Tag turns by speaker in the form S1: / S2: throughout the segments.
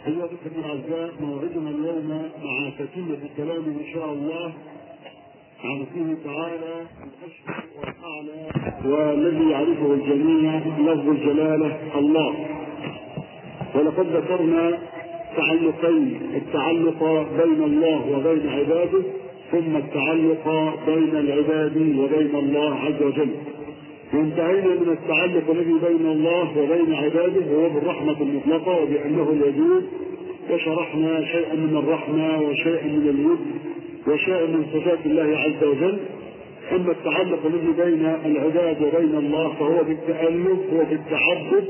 S1: أيها الأخوة الأعزاء موعدنا اليوم مع تتمة الكلام إن شاء الله عن قوله تعالى الأشهر والأعلى والذي يعرفه الجميع لفظ الجلالة الله ولقد ذكرنا تعلقين التعلق بين الله وبين عباده ثم التعلق بين العباد وبين الله عز وجل وانتهينا من التعلق الذي بين الله وبين عباده وهو بالرحمة المطلقة وبأنه الوجود وشرحنا شيئا من الرحمة وشيئا من الود وشيئا من صفات الله عز وجل أما التعلق الذي بين العباد وبين الله فهو بالتألف هو بالتعبد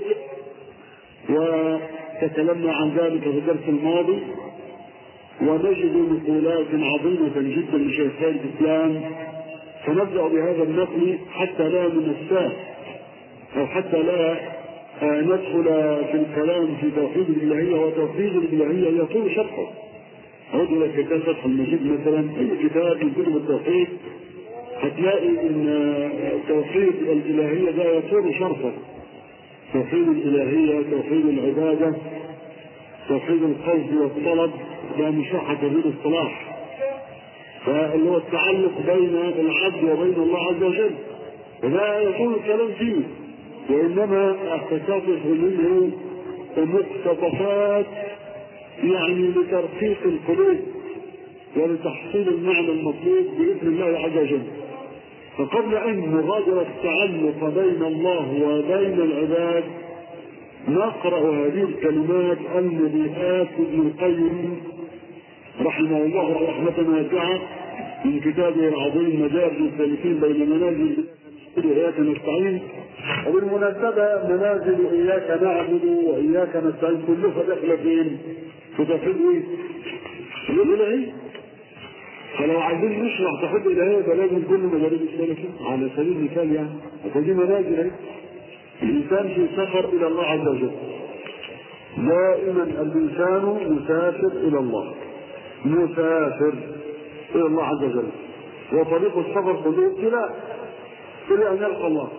S1: وتكلمنا عن ذلك في الدرس الماضي ونجد نقولات عظيمة جدا لشيخي الإسلام فنبدأ بهذا النقل حتى لا ننساه أو حتى لا ندخل في الكلام في توحيد الإلهية وتوحيد الإلهية يطول شرحه عود إلى كتاب فتح المجيد مثلا أي كتاب من كتب التوحيد هتلاقي إن توحيد الإلهية ده يطول شرحه توحيد الإلهية توحيد العبادة توحيد القصد والطلب ده مشرحة في الاصطلاح فاللي هو التعلق بين العبد وبين الله عز وجل وده يكون الكلام فيه وانما اختصاصه منه مقتطفات يعني لترقيق القلوب ولتحصيل المعنى المطلوب باذن الله عز وجل فقبل ان نغادر التعلق بين الله وبين العباد نقرا هذه الكلمات المضيئات ابن القيم رحمه الله رحمة واسعة من كتابه العظيم مجال السالكين بين منازل إياك نستعين وبالمناسبة منازل إياك نعبد وإياك نستعين كلها داخلة فين؟ في توحيد إيه؟ الإلهية فلو عايزين نشرح توحيد الإلهية فلازم كل مجالات السالكين على سبيل المثال يعني فدي منازل أهي الإنسان في سفر إلى الله عز وجل دائما الإنسان يسافر إلى الله مسافر الى الله عز وجل وطريق السفر كله ابتلاء الى ان يلقى الله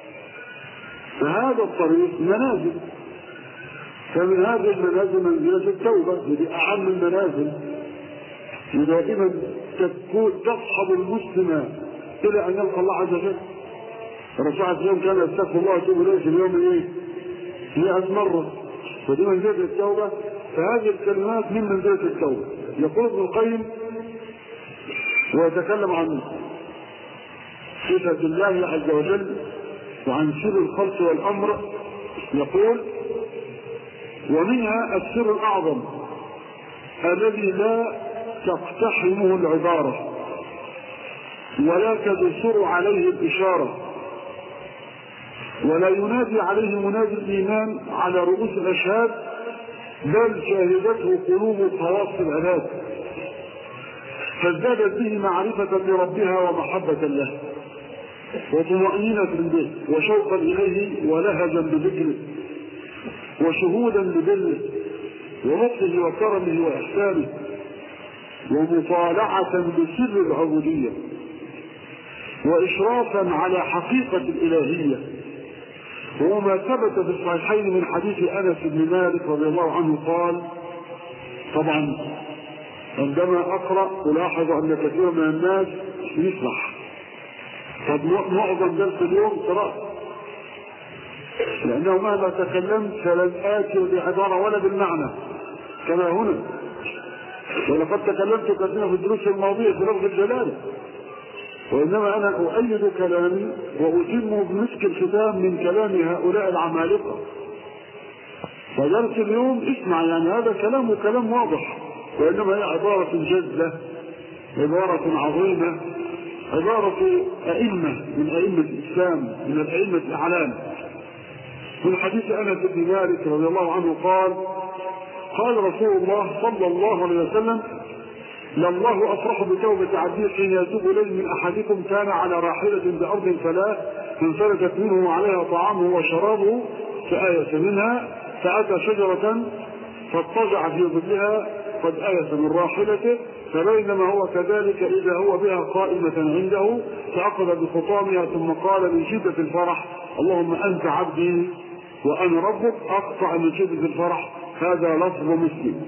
S1: فهذا الطريق منازل فمن هذه المنازل منزلة التوبة ودي أعم المنازل ودائما تكون تصحب المسلم إلى أن يلقى الله عز وجل الرسول عليه الصلاة كان يستغفر الله ويتوب إليه في اليوم إيه؟ 100 مرة ودي منزلة التوبة فهذه الكلمات من منزلة التوبة يقول ابن القيم ويتكلم عن صفة الله عز وجل وعن سر الخلق والأمر يقول ومنها السر الأعظم الذي لا تقتحمه العبارة ولا تدسر عليه الإشارة ولا ينادي عليه منادي الإيمان على رؤوس الأشهاد بل شاهدته قلوب خواص العباد فازدادت به معرفة لربها ومحبة له وطمأنينة به وشوقا إليه ولهجا بذكره وشهودا لبره ولطفه وكرمه وإحسانه ومطالعة بسر العبودية وإشرافا على حقيقة الإلهية وهو ما ثبت في الصحيحين من حديث انس بن مالك رضي الله عنه قال طبعا عندما اقرا الاحظ ان كثيرا من الناس يسمح قد معظم درس اليوم قراءه لانه مهما تكلمت فلن اتي بعباره ولا بالمعنى كما هنا ولقد تكلمت كثيرا في الدروس الماضيه في لفظ الجلاله وإنما أنا أؤيد كلامي وأتم بمسك الختام من كلام هؤلاء العمالقة فدرس اليوم اسمع يعني هذا كلام كلام واضح وإنما هي عبارة جزلة عبارة عظيمة عبارة أئمة من أئمة الإسلام من الأئمة الأعلام من حديث أنس بن مالك رضي الله عنه قال قال رسول الله صلى الله عليه وسلم لله افرح بتوبه عبده حين يتوب اليه من احدكم كان على راحله بارض فلا انفلتت منه وعليها طعامه وشرابه فآيس منها فأتى شجرة فاضطجع في ظلها قد آيس من راحلته فبينما هو كذلك إذا هو بها قائمة عنده فأخذ بخطامها ثم قال من شدة الفرح اللهم أنت عبدي وأنا ربك أقطع من شدة الفرح هذا لفظ مسلم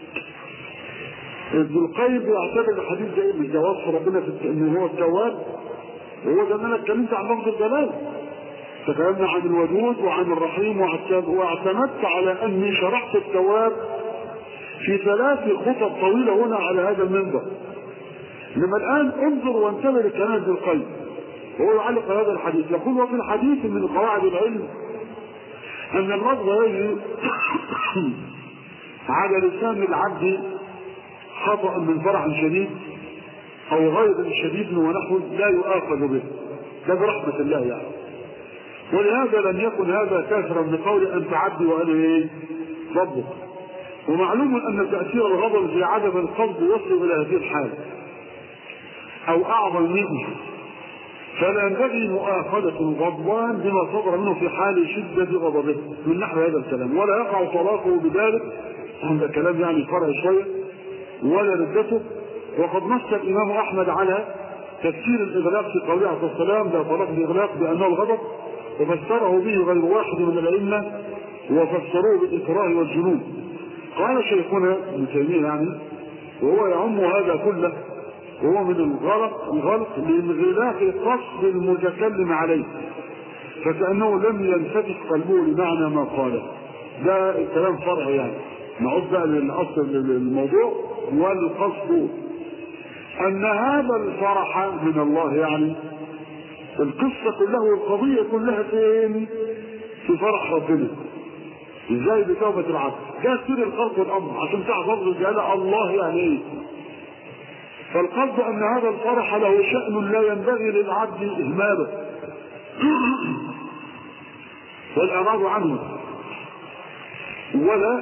S1: ابن القيم يعتبر الحديث ده مش ده وصف ربنا في انه هو التواب وهو ده انا اتكلمت عن لفظ الجلال تكلمنا عن الودود وعن الرحيم واعتمدت على اني شرحت التواب في ثلاث خطب طويله هنا على هذا المنبر لما الان انظر وانتبه لكلام ابن القيم وهو يعلق هذا الحديث يقول وفي الحديث من قواعد العلم ان اللفظ يجري على لسان العبد خطأ من فرح شديد او غيظ شديد ونحو لا يؤاخذ به ده برحمة الله يعني ولهذا لم يكن هذا كافرا بقول انت عبدي وانا ايه ربك ومعلوم ان تاثير الغضب في عدم القصد يصل الى هذه الحاله او اعظم منه فلا ينبغي مؤاخذة الغضبان بما صدر منه في حال شدة غضبه من نحو هذا الكلام ولا يقع طلاقه بذلك هذا كلام يعني فرع شوية ولا ردته وقد نص الإمام أحمد على تفسير الإغلاق في قوله عليه السلام لا طلاق الإغلاق بأنه الغضب وفسره به غير واحد من الأئمة وفسروه بالإكراه والجنون قال شيخنا ابن تيمية يعني وهو يعم هذا كله وهو من الغلط الغلط لانغلاق قصد المتكلم عليه فكأنه لم ينفتح قلبه لمعنى ما قاله ده الكلام فرع يعني نعود بقى للأصل الموضوع والقصد أن هذا الفرح من الله يعني القصة كلها والقضية كلها فين؟ في فرح ربنا ازاي بتوبة العبد ده سر الخلق والأمر عشان تعرف الرجالة الله يعني ايه فالقصد ان هذا الفرح له شأن لا ينبغي للعبد اهماله والاعراض عنه ولا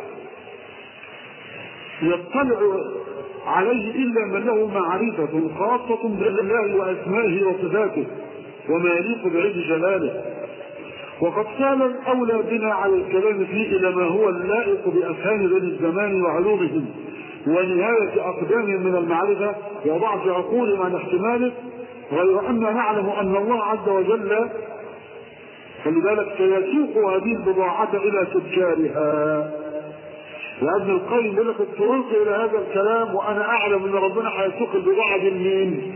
S1: يطلع عليه الا من له معرفة خاصة بالله واسمائه وصفاته وما يليق بعز جلاله وقد كان الاولى بنا على الكلام فيه الى ما هو اللائق بافهام بني الزمان وعلومهم ونهاية أقدامهم من المعرفة وضعف عقولهم عن احتماله غير أن نعلم أن الله عز وجل خلي بالك سيسوق هذه البضاعة إلى تجارها يا ابن القيم يقول لك اضطررت إلى هذا الكلام وأنا أعلم أن ربنا هيسوق البضاعة دي لمين؟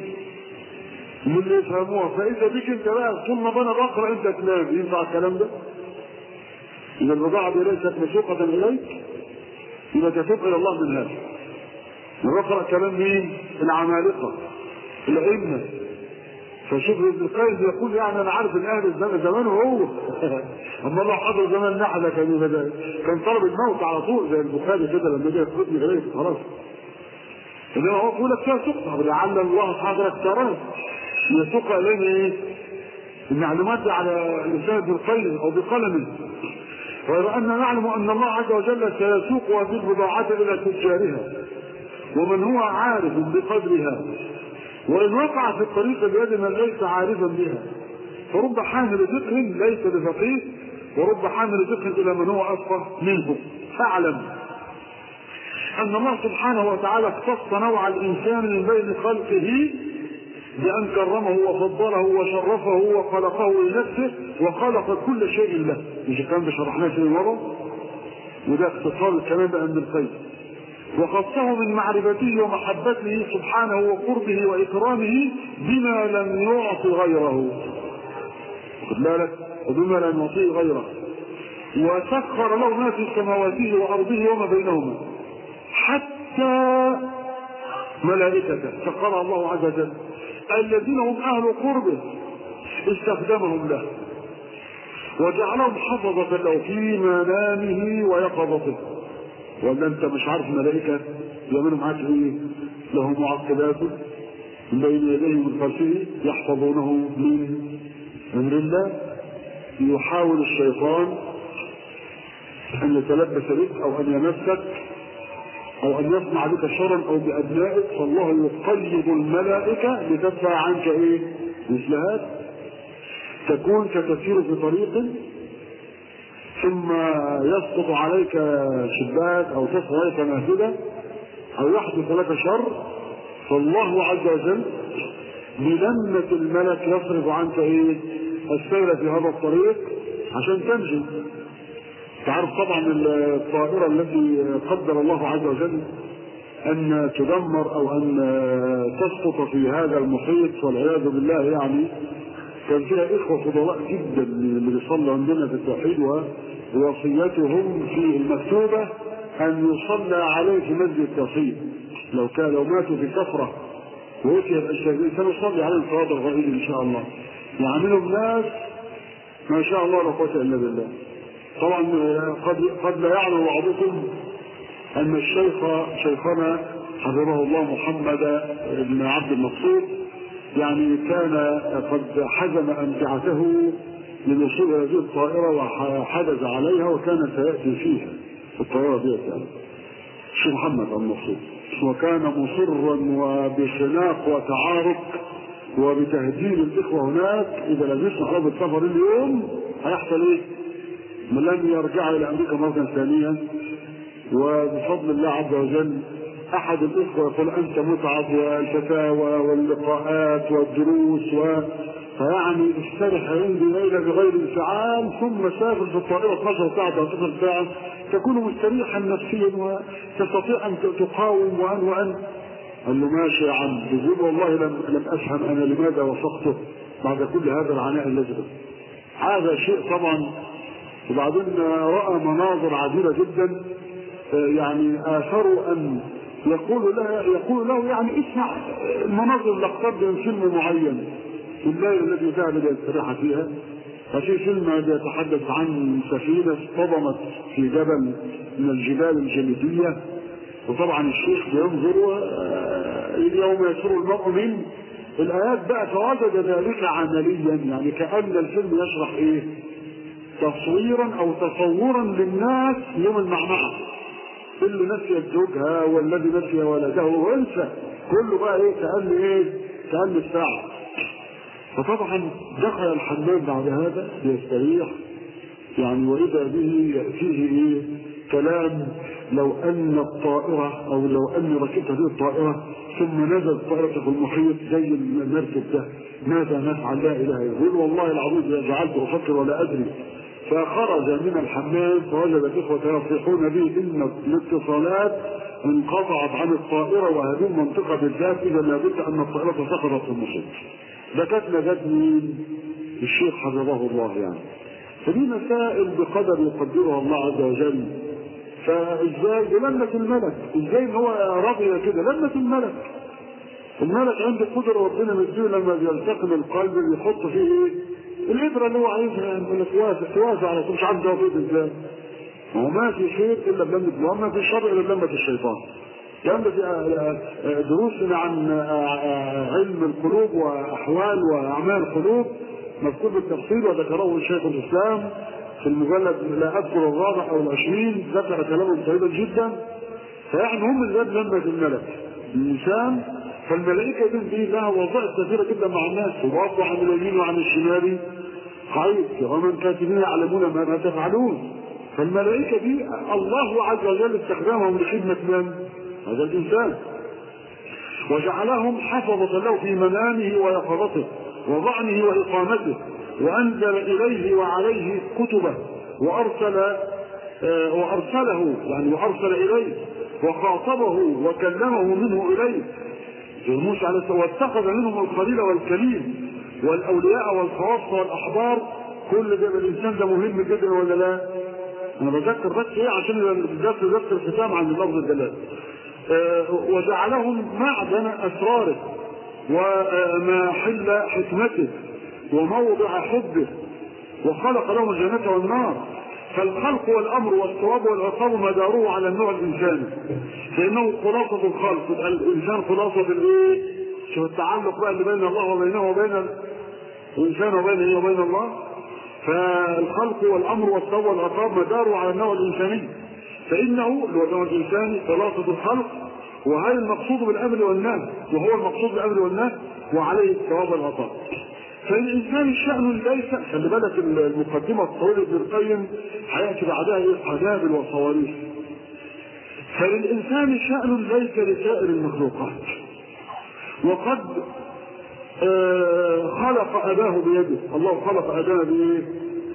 S1: من اللي يفهموها فإذا بك أنت بقى طول ما أنا بقرأ أنت تنام ينفع الكلام ده؟ إذا البضاعة دي ليست مسوقة إليك يبقى تتوب إلى الله من هذا نقرأ كلام مين؟ العمالقة الأئمة فشوف ابن القيم يقول يعني انا عارف ان اهل الزمان زمانه هو اما الله حضر زمان نحله كان كان طلب الموت على طول زي البخاري كده لما جه يخرجني غريب خلاص انما هو بيقول لك فيها سقطه لعل الله حضر اختاره يسوق الينا ايه؟ المعلومات على لسان ابن القيم او بقلمه غير ان نعلم ان الله عز وجل سيسوق هذه البضاعه الى تجارها ومن هو عارف بقدرها وإن وقع في الطريق بيد من ليس عارفا بها فرب حامل فقه ليس بفقيه ورب حامل فقه إلى من هو أفقه منه فاعلم أن الله سبحانه وتعالى اختص نوع الإنسان من بين خلقه بأن كرمه وفضله وشرفه وخلقه لنفسه وخلق كل شيء له مش الكلام ده شرحناه في المرة وده اختصار الكلام ده ابن القيم وخصه من معرفته ومحبته سبحانه وقربه واكرامه بما لم يعط غيره خد بالك وبما لم يعطيه غيره وسخر له ما في سماواته وارضه وما بينهما حتى ملائكته سخرها الله عز وجل الذين هم اهل قربه استخدمهم له وجعلهم حفظة له في منامه ويقظته ولا انت مش عارف الملائكه يعملوا معاك ايه؟ له معقبات من بين يديه ومن خلفه يحفظونه من امر الله يحاول الشيطان ان يتلبس بك او ان يمسك او ان يصنع بك شرا او بابنائك فالله يقيد الملائكه لتدفع عنك ايه؟ مثل هذا تكون كتسير في طريق ثم يسقط عليك شباك او تسقط عليك نافذه او يحدث لك شر فالله عز وجل بلمة الملك يصرف عنك ايه السير في هذا الطريق عشان تنجو تعرف طبعا الطائرة التي قدر الله عز وجل أن تدمر أو أن تسقط في هذا المحيط والعياذ بالله يعني كان فيها إخوة فضلاء جدا اللي بيصلوا عندنا في التوحيد ووصيتهم في المكتوبة أن يصلى عليه في مسجد التوحيد لو كان لو ماتوا في كفرة وأتي الشهيدين سنصلي عليهم صلاة الغائب إن شاء الله يعملهم ناس ما شاء الله لا قوة إلا بالله طبعا قد قد لا يعلم بعضكم ان الشيخ شيخنا حفظه الله محمد بن عبد المقصود يعني كان قد حزم امتعته للوصول الى هذه الطائره وحجز عليها وكان سياتي فيها في الطائره ديت يعني الشيخ محمد بن المقصود وكان مصرا وبخناق وتعارك وبتهديد الاخوه هناك اذا لم يسمح له بالسفر اليوم هيحصل ايه؟ لن يرجع الى امريكا مره ثانيه وبفضل الله عز وجل احد الاخوه يقول انت متعب والفتاوى واللقاءات والدروس و فيعني استرح عندي ليله بغير انفعال ثم سافر في الطائره 12 ساعه 13 ساعه تكون مستريحا نفسيا وتستطيع ان تقاوم وان وان قال له ماشي يا عم يقول والله لم لم افهم انا لماذا وصفته بعد كل هذا العناء الذي هذا شيء طبعا وبعدين راى مناظر عجيبه جدا يعني اثروا ان يقول له يقول له يعني اسمع المناظر اللي اقترب من فيلم معين في الليل الذي ذهب ليستريح فيها ففي فيلم يتحدث عن سفينه اصطدمت في جبل من الجبال الجليديه وطبعا الشيخ بينظر يوم يسر المرء من الايات بقى فوجد ذلك عمليا يعني كان الفيلم يشرح ايه؟ تصويرا او تصورا للناس يوم المعمعه اللي نسيت زوجها والذي نسي ولده وانسى كله بقى ايه كان ايه كان الساعه فطبعا دخل الحمام بعد هذا ليستريح يعني واذا به ياتيه ايه كلام لو ان الطائره او لو اني ركبت هذه الطائره ثم نزلت طائره في المحيط زي المركب ده ماذا نفعل لا اله الا الله والله العظيم جعلت افكر ولا ادري فخرج من الحمام فوجد الاخوه يصيحون به ان الاتصالات انقطعت عن الطائره وهذه المنطقه بالذات اذا لابد ان الطائره سقطت في المحيط ده كانت نجاة مين؟ الشيخ حفظه الله يعني فدي مسائل بقدر يقدرها الله عز وجل فازاي لمة الملك ازاي ان هو رضي كده لمة الملك الملك عنده قدرة ربنا مديه لما بيلتقم القلب بيحط فيه ايه؟ الابره اللي هو عايزها يعني يقول لك توافق توافق على طول مش عارف توافق ازاي ما هو ما في خير الا بلمة الله وما في شر الا بلمة الشيطان كان في دروسنا عن علم القلوب واحوال واعمال القلوب مذكور بالتفصيل وذكره شيخ الاسلام في المجلد لا اذكر الرابع او العشرين ذكر كلاما طيبا جدا فيعني هم اللي لمة الملك الانسان فالملائكه دي لها وظائف كثيره جدا مع الناس وبرضه عن اليمين وعن الشمال قعيد ومن كاتبين يعلمون ما تفعلون فالملائكه دي الله عز وجل استخدمهم لخدمه من؟ هذا الانسان وجعلهم حفظة له في منامه ويقظته وضعنه وإقامته وأنزل إليه وعليه كتبه وأرسل آه وأرسله يعني وأرسل إليه وخاطبه وكلمه منه إليه زي موسى عليه السلام واتخذ منهم الخليل والكليم والأولياء والخواص والأحبار كل ده الإنسان ده مهم جدا ولا لا؟ أنا بذكر بس إيه عشان الدرس درس الختام عن لفظ الدلال. آه وجعلهم معدن اسراره ومحل حكمته وموضع حبه وخلق لهم الجنة والنار فالخلق والامر والثواب والعقاب مداره على النوع الانساني فانه خلاصة الخلق الانسان خلاصة الايه؟ شوف التعلق بقى اللي بين الله وبينه وبين الانسان وبينه وبين الله فالخلق والامر والثواب والعقاب مداره على النوع الانساني فانه اللي هو النوع الانساني خلاصة الخلق وهذا المقصود بالامر والنهي وهو المقصود بالامر والنهي وعليه الثواب والعطاء فالانسان شأن ليس خلي بالك المقدمه الطويله ابن القيم هياتي بعدها ايه قنابل وصواريخ فللانسان شأن ليس لسائر المخلوقات وقد آه خلق اباه بيده الله خلق اباه بايه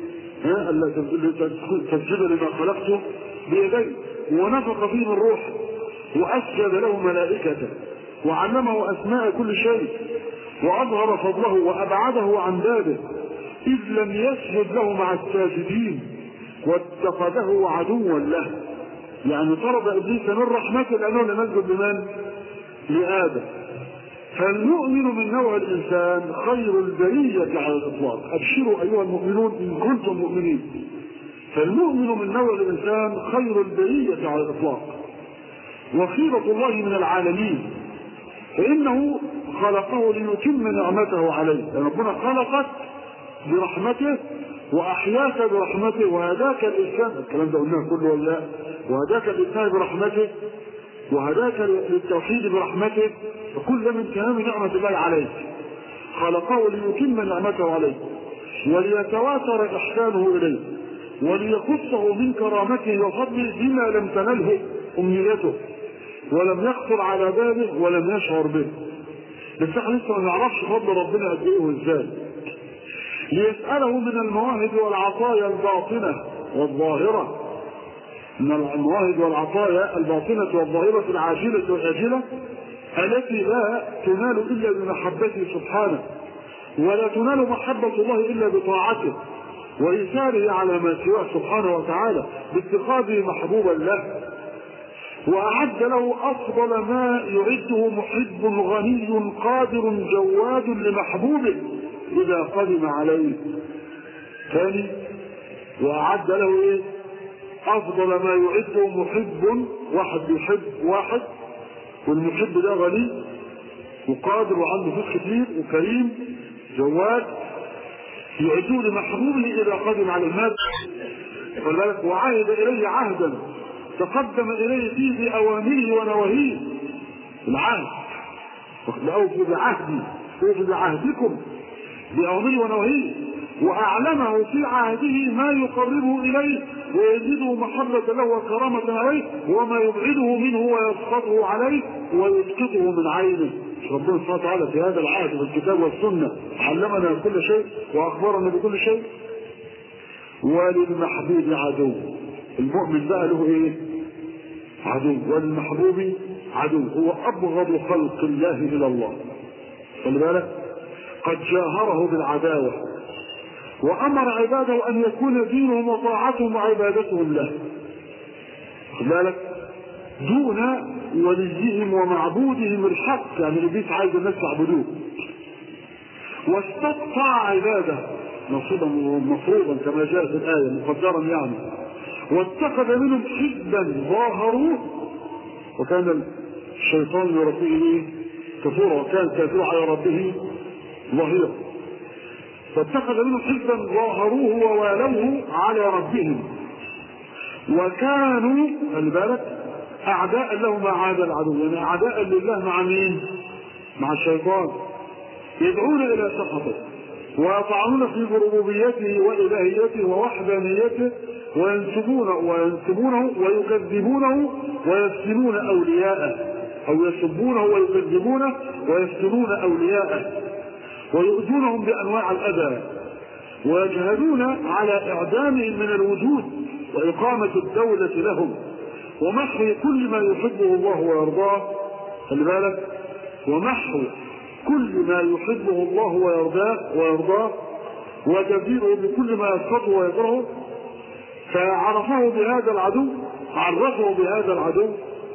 S1: ها الا تسجد لما خلقته بيديه ونفخ فيه من روح واسجد له ملائكته وعلمه اسماء كل شيء واظهر فضله وابعده عن بابه اذ لم يسجد له مع الساجدين واتخذه عدوا له يعني طرد ابليس من رحمته لانه لم يسجد لمن؟ لادم فالمؤمن من نوع الانسان خير البريه على الاطلاق ابشروا ايها المؤمنون ان كنتم مؤمنين فالمؤمن من نوع الانسان خير البريه على الاطلاق وخيرة الله من العالمين فإنه خلقه ليتم نعمته عليه يعني ربنا خلقك برحمته وأحياك برحمته وهداك الإسلام الكلام ده قلناه كله ولا وهداك الإسلام برحمته وهداك للتوحيد برحمته وكل من تمام نعمة الله عليك خلقه ليتم نعمته عليه وليتواتر إحسانه إليه وليخصه من كرامته وفضله بما لم تنله أمنيته ولم يخطر على باله ولم يشعر به بس احنا لسه ما نعرفش فضل ربنا قد ايه وازاي ليسأله من المواهب والعطايا الباطنة والظاهرة من المواهب والعطايا الباطنة والظاهرة العاجلة والآجلة التي لا تنال إلا بمحبته سبحانه ولا تنال محبة الله إلا بطاعته وإيثاره على ما سواه سبحانه وتعالى باتخاذه محبوبا له وأعد له أفضل ما يعده محب غني قادر جواد لمحبوبه إذا قدم عليه ثاني وأعد له إيه؟ أفضل ما يعده محب واحد يحب واحد والمحب ده غني وقادر وعنده فلوس كتير وكريم جواد يعدوه لمحبوبه إذا قدم على المال فذلك وعهد إليه عهدا تقدم إليه فيه بأوامره ونواهيه العهد أوفوا بعهدي أوفوا بعهدكم بأوامره ونواهيه وأعلمه في عهده ما يقربه إليه ويزيده محبة له وكرامة عليه وما يبعده منه ويسقطه عليه ويسقطه من عينه ربنا سبحانه وتعالى في هذا العهد في الكتاب والسنة علمنا كل شيء وأخبرنا بكل شيء وللمحبوب عدو المؤمن بقى له ايه عدو والمحبوب عدو هو ابغض خلق الله الى الله خلي بالك قد جاهره بالعداوه وامر عباده ان يكون دينهم وطاعتهم وعبادتهم له خلي بالك دون وليهم ومعبودهم الحق يعني ابليس عايز الناس يعبدوه واستقطع عباده نصيبا مفروضا كما جاء في الايه مقدرا يعني واتخذ منهم حزبا ظاهروه وكان الشيطان لربه كفورا وكان كافر على ربه ظهيرا فاتخذ منهم حزبا ظاهروه ووالوه على ربهم وكانوا خلي بالك اعداء له مع هذا العدو يعني اعداء لله مع مين؟ مع الشيطان يدعون الى سخطه ويطعنون في ربوبيته والهيته ووحدانيته وينسبون وينسبونه ويكذبونه ويفتنون اولياءه او يسبونه ويكذبونه ويفتنون اولياءه ويؤذونهم بانواع الاذى ويجهدون على اعدامهم من الوجود واقامه الدوله لهم ومحو كل ما يحبه الله ويرضاه خلي بالك ومحو كل ما يحبه الله ويرضاه ويرضاه وتبديله بكل ما يسقطه ويكرهه فعرفه بهذا العدو عرفه بهذا العدو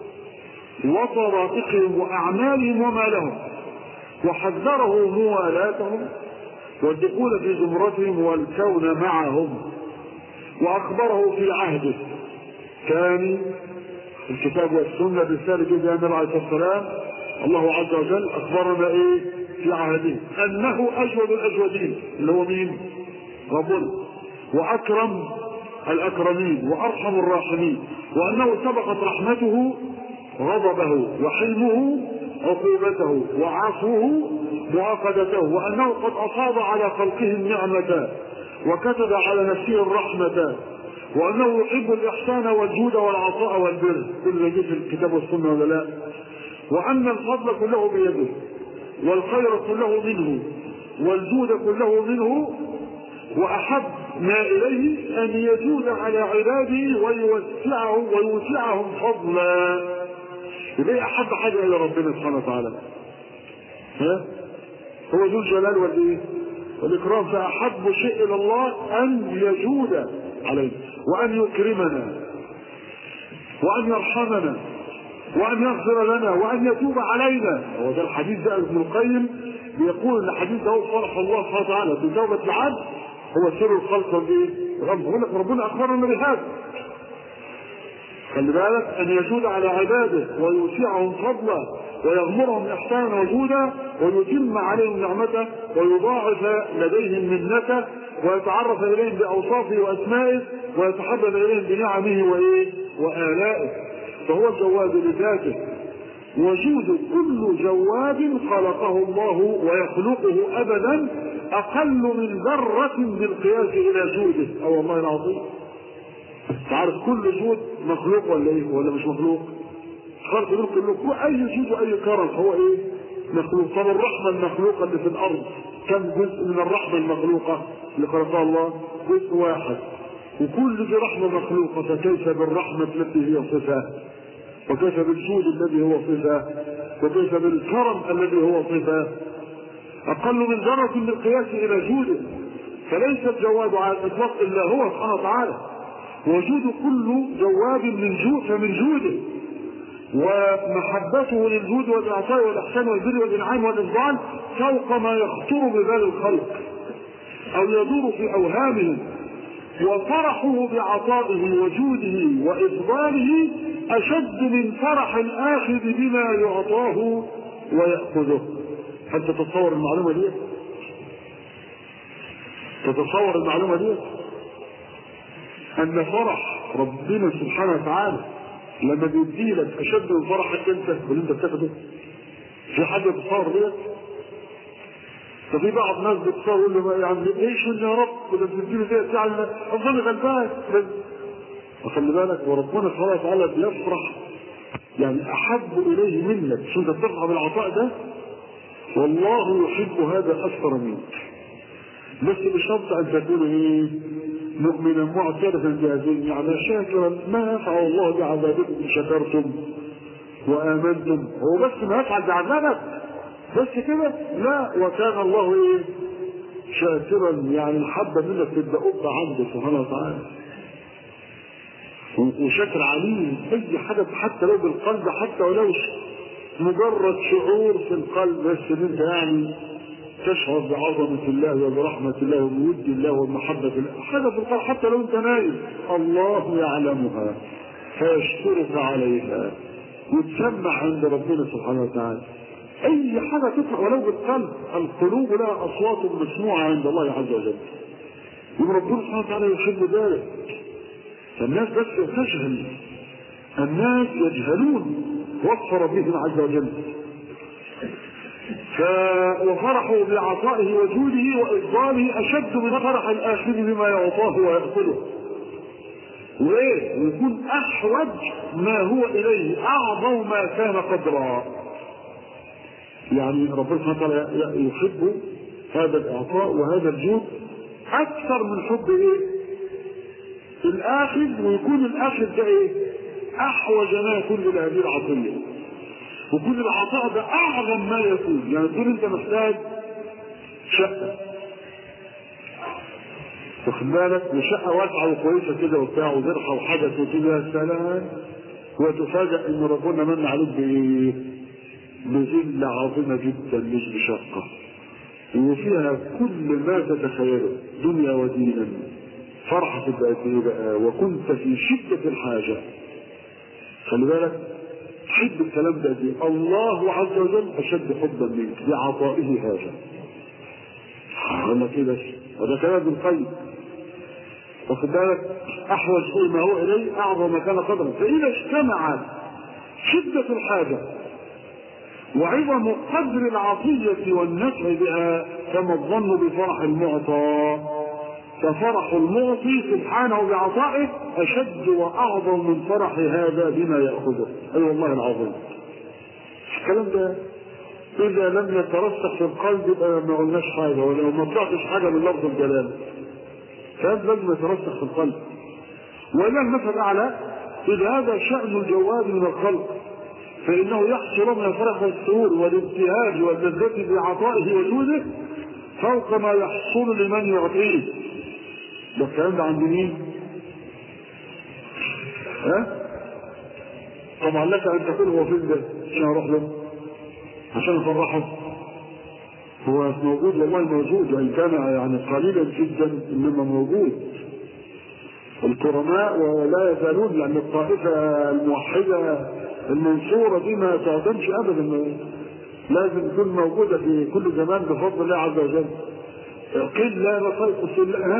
S1: وطرائقهم واعمالهم وما لهم وحذره موالاتهم والدخول في زمرتهم والكون معهم واخبره في عهده كان الكتاب والسنه برساله جزء النبي عليه الصلاه والسلام الله عز وجل اخبرنا ايه في عهده انه اجود الاجودين اللي هو مين؟ ربنا واكرم الاكرمين وارحم الراحمين وانه سبقت رحمته غضبه وحلمه عقوبته وعفوه مؤاخذته وانه قد اصاب على خلقه النعمه وكتب على نفسه الرحمه وانه يحب الاحسان والجود والعطاء والبر كل ما في الكتاب والسنه ولا لا وان الفضل كله بيده والخير كله منه والجود كله منه واحب ما إليه أن يجود على عباده ويوسعه ويوسعهم فضلا يبقى أحب حاجة إلى ربنا سبحانه وتعالى ها هو ذو الجلال والإيه؟ والإكرام فأحب شيء إلى الله أن يجود علينا وأن يكرمنا وأن يرحمنا وأن يغفر لنا وأن يتوب علينا هو ده الحديث ده ابن القيم بيقول ان الحديث ده هو فرح الله سبحانه وتعالى بتوبة العبد هو سر الخلق والايه؟ بقول لك ربنا اخبرنا بهذا خلي بالك ان يجود على عباده ويوسعهم فضلا ويغمرهم احسانا وجودا ويتم عليهم نعمته ويضاعف لديهم منته ويتعرف اليهم باوصافه واسمائه ويتحبب اليهم بنعمه وايه؟ والائه فهو الجواد لذاته وجود كل جواد خلقه الله ويخلقه ابدا اقل من ذره بالقياس الى جوده او والله العظيم تعرف كل جود مخلوق ولا ايه ولا مش مخلوق خلق دول كلهم اي جود واي كرم هو ايه مخلوق طب الرحمه المخلوقه اللي في الارض كم جزء من الرحمه المخلوقه اللي خلقها الله جزء واحد وكل دي رحمه مخلوقه فكيف بالرحمه التي هي صفه وكيف بالجود الذي هو صفة وكيف بالكرم الذي هو صفة أقل من ذرة بالقياس إلى جوده فليس الجواد على الإطلاق إلا هو سبحانه وتعالى وجود كل جواد من جود فمن جوده ومحبته للجود والإعطاء والإحسان والبر والإنعام والإفضال فوق ما يخطر ببال الخلق أو يدور في أوهامهم وفرحه بعطائه وجوده وإفضاله أشد من فرح الآخذ بما يعطاه ويأخذه هل تتصور المعلومة دي؟ تتصور المعلومة دي؟ أن فرح ربنا سبحانه وتعالى لما بيدي لك أشد من فرحك أنت واللي أنت بتاخده في حد يتصور دي؟ ففي بعض الناس بتصور يقول له يعني ايش يا رب ده بتديني زي بتاع اظن غلبان وخلي بالك وربنا سبحانه وتعالى بيفرح يعني احب اليه منك شو انت بتفرح بالعطاء ده والله يحب هذا اكثر منك بس بشرط ان تكون ايه مؤمنا معترفا بهذه النعمه شاكرا ما يفعل الله بعذابكم ان شكرتم وامنتم هو بس ما يفعل بعذابك بس كده لا وكان الله ايه شاكرا يعني الحبه منك تبقى قبه عنده سبحانه وتعالى وشكر عليم اي حاجه حتى لو بالقلب حتى ولو مجرد شعور في القلب بس ان انت يعني تشعر بعظمة الله وبرحمة الله وبود الله ومحبة الله حاجة في القلب حتى لو انت نايم الله يعلمها فيشكرك عليها وتسمع عند ربنا سبحانه وتعالى اي حاجة تطلع ولو بالقلب القلوب لها اصوات مسموعة عند الله عز وجل يبقى ربنا سبحانه وتعالى يحب ذلك فالناس بس تجهل الناس يجهلون وصف ربهم عز وجل ف... وفرحوا بعطائه وجوده وإفضاله أشد من فرح الآخر بما يعطاه ويأكله وإيه؟ ويكون أحوج ما هو إليه أعظم ما كان قدرا يعني ربنا سبحانه وتعالى يحب هذا الإعطاء وهذا الجود أكثر من حب إيه؟ الآخذ ويكون الآخذ ده إيه؟ أحوج ما يكون إلى هذه العطية وكل العطاء ده أعظم ما يكون يعني تكون أنت محتاج شقة واخد بالك وشقة واسعة وكويسة كده وبتاع وزرحة وحدث وكده يا سلام وتفاجأ إن ربنا من عليك بإيه؟ بذلة عظيمة جدا مش بشقة وفيها كل ما تتخيله دنيا ودينا فرحة تبقى ايه بقى وكنت في شدة الحاجة خلي بالك حب الكلام ده دي الله عز وجل أشد حبا منك بعطائه هذا قال لك كده وده كلام ابن القيم واخد بالك أحوج شيء ما هو إليه أعظم ما كان قدرا فإذا اجتمعت شدة الحاجة وعظم قدر العطية والنفع بها كما الظن بفرح المعطى ففرح المعطي سبحانه بعطائه أشد وأعظم من فرح هذا بما يأخذه أي أيوة والله العظيم الكلام ده إذا لم يترسخ في القلب يبقى ما قلناش حاجة ولو ما طلعتش حاجة من لفظ الجلال فهذا لازم يترسخ في القلب وإلا المثل الأعلى إذا هذا شأن الجواد من الخلق فإنه يحصل من الفرح والسرور والابتهاج واللذة بعطائه وجوده فوق ما يحصل لمن يعطيه ده الكلام ده عند مين؟ ها؟ طبعا لك ان تقول هو فين ده عشان اروح له عشان افرحه هو موجود والله موجود وان كان يعني قليلا جدا انما موجود الكرماء ولا يزالون لان الطائفه الموحده المنصوره دي ما تعدمش ابدا لازم تكون موجوده في كل زمان بفضل الله عز وجل قيل لا نخلق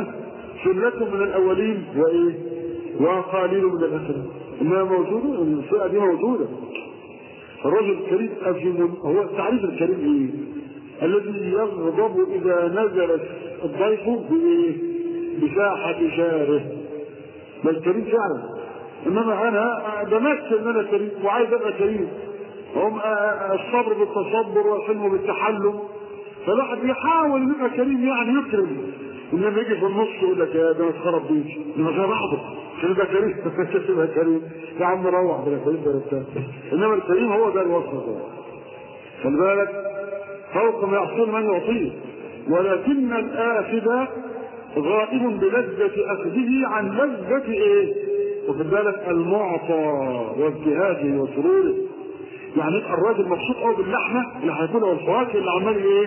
S1: سلة من الاولين وايه وقليل من الاخرين انها موجوده الفئه دي موجوده الرجل الكريم أجل هو التعريف الكريم ايه؟ الذي يغضب اذا نزل الضيف بايه؟ بساحه شاره ده الكريم فعلا انما انا بمثل ان انا كريم وعايز ابقى كريم هم الصبر بالتصبر والحلم بالتحلم فالواحد بيحاول يبقى كريم يعني يكرم انما يجي في النص يقول لك يا ده مسخره بيك انما ده بعضه عشان يبقى كريم عشان يبقى كريم يا عم روح بلا كريم بلا بتاع انما الكريم هو ده الوصف ده خلي بالك فوق ما يحصل من يعطيه ولكن الاخذ غائب بلذة أخذه عن لذة إيه؟ واخد بالك المعطى وابتهاجه وسروره يعني يبقى الراجل مبسوط قوي باللحمه اللي هياكلها والفواكه اللي عمال ايه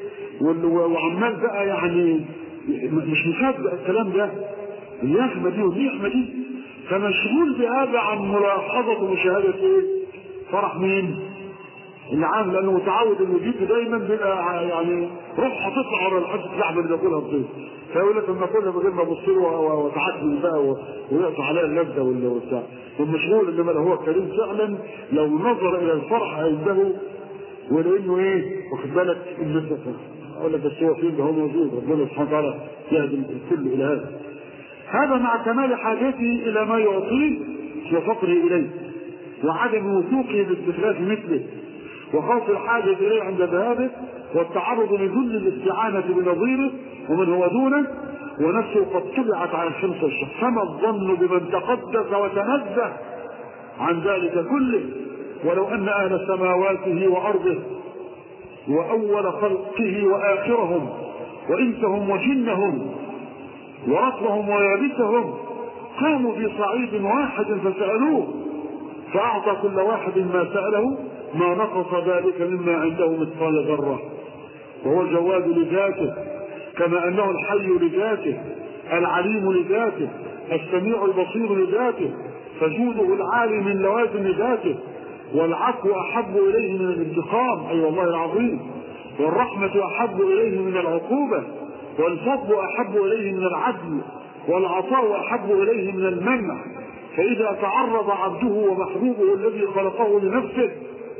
S1: وعمال بقى يعني مش مصدق الكلام ده اللحمه دي واللحمه دي فمشغول بهذا عن ملاحظه ومشاهده ايه؟ فرح مين؟ العام لانه متعود انه يجيب دايما بيبقى يعني روح هتطلع على الحته اللحمه اللي بياكلها الضيف فيقول لك لما اكلها من غير ما ابص له واتعدل بقى ويقطع عليها اللذه والبتاع والمشغول انما هو كريم فعلا لو نظر الى الفرح عنده ولانه ايه واخد بالك الناس اقول لك بس هو فين ده هو موجود ربنا سبحانه وتعالى يهدي الكل الى هذا هذا مع كمال حاجته الى ما يعطيه وفقره اليه وعدم وثوقه باستخلاف مثله وخوف الحاجة إليه عند ذهابه والتعرض لذل الاستعانة بنظيره ومن هو دونه ونفسه قد طلعت على الشمس والشمس فما الظن بمن تقدس وتنزه عن ذلك كله ولو أن أهل سماواته وأرضه وأول خلقه وآخرهم وإنسهم وجنهم ورطلهم ويابسهم قاموا في صعيد واحد فسألوه فأعطى كل واحد ما سأله ما نقص ذلك مما عنده مثقال ذرة وهو الجواد لذاته كما أنه الحي لذاته العليم لذاته السميع البصير لذاته فجوده العالي من لوازم ذاته والعفو أحب إليه من الانتقام أي أيوة والله العظيم والرحمة أحب إليه من العقوبة والفضل أحب إليه من العدل والعطاء أحب إليه من المنع فإذا تعرض عبده ومحبوبه الذي خلقه لنفسه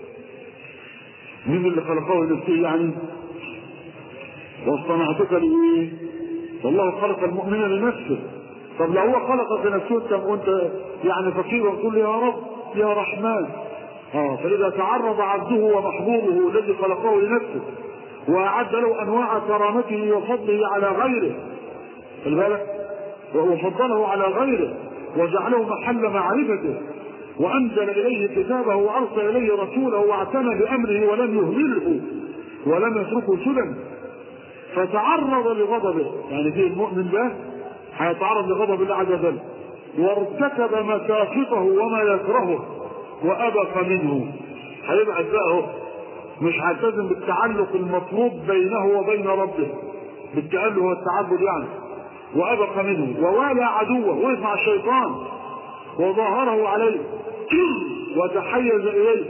S1: مين اللي خلقه لنفسه يعني واصطنعتك لايه والله خلق المؤمن لنفسه طب لو هو خلقك لنفسه طب وانت يعني فقير وتقول يا رب يا رحمن اه فاذا تعرض عبده ومحبوبه الذي خلقه لنفسه واعد له انواع كرامته وفضله على غيره خلي بالك وفضله على غيره وجعله محل معرفته وانزل اليه كتابه وارسل اليه رسوله واعتنى بامره ولم يهمله ولم يتركه سدى فتعرض لغضبه يعني في المؤمن ده هيتعرض لغضب الله عز وجل وارتكب مساخطه وما يكرهه وابق منه هيبعد بقى اهو مش هيلتزم بالتعلق المطلوب بينه وبين ربه بالتأله والتعبد يعني وأبق منه ووالى عدوه وقف مع الشيطان وظاهره عليه وتحيز إليه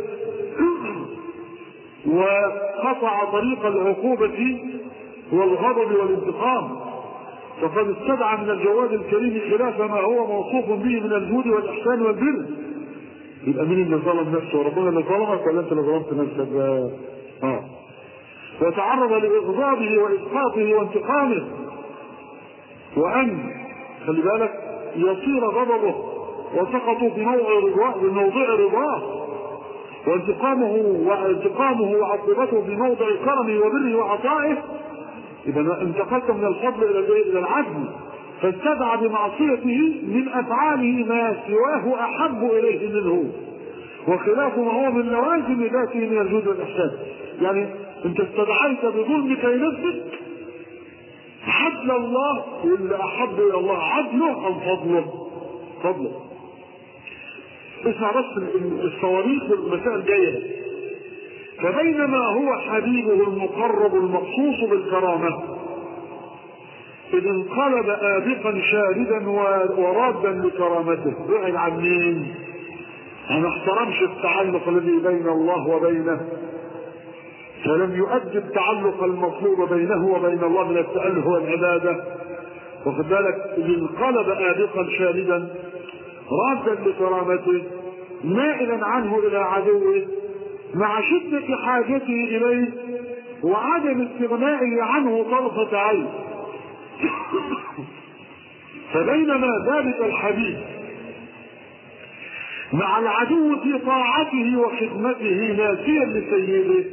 S1: وقطع طريق العقوبة والغضب والانتقام فقد استدعى من الجواد الكريم خلاف ما هو موصوف به من الجود والإحسان والبر يبقى مين اللي ظلم نفسه ربنا اللي ظلمك ولا انت اللي ظلمت نفسك بقى اه وتعرض لإغضابه وإسقاطه وانتقامه وأن خلي بالك يصير غضبه وسقطوا في موضع رضاه بموضع رضاه وانتقامه وانتقامه وعقوبته في موضع كرمه وبره وعطائه اذا انتقلت من الفضل الى الى العدل فاستدعى بمعصيته من افعاله ما سواه احب اليه منه وخلاف ما هو من لوازم ذاته من الجود والاحسان يعني انت استدعيت بظلمك لنفسك عدل الله واللي احب الى الله عدله ام فضله فضله اسمع بس الصواريخ والمسائل جايه فبينما هو حبيبه المقرب المخصوص بالكرامه إذ انقلب آبقا شاردا ورادا لكرامته بعد عن مين؟ ما احترمش التعلق الذي بين الله وبينه فلم يؤدي التعلق المطلوب بينه وبين الله من التأله والعبادة واخد بالك إذ انقلب آبقا شاردا رادا لكرامته مائلا عنه إلى عدوه مع شدة حاجته إليه وعدم استغنائه عنه طرفة عين فبينما ذلك الحبيب مع العدو في طاعته وخدمته ناسيا لسيده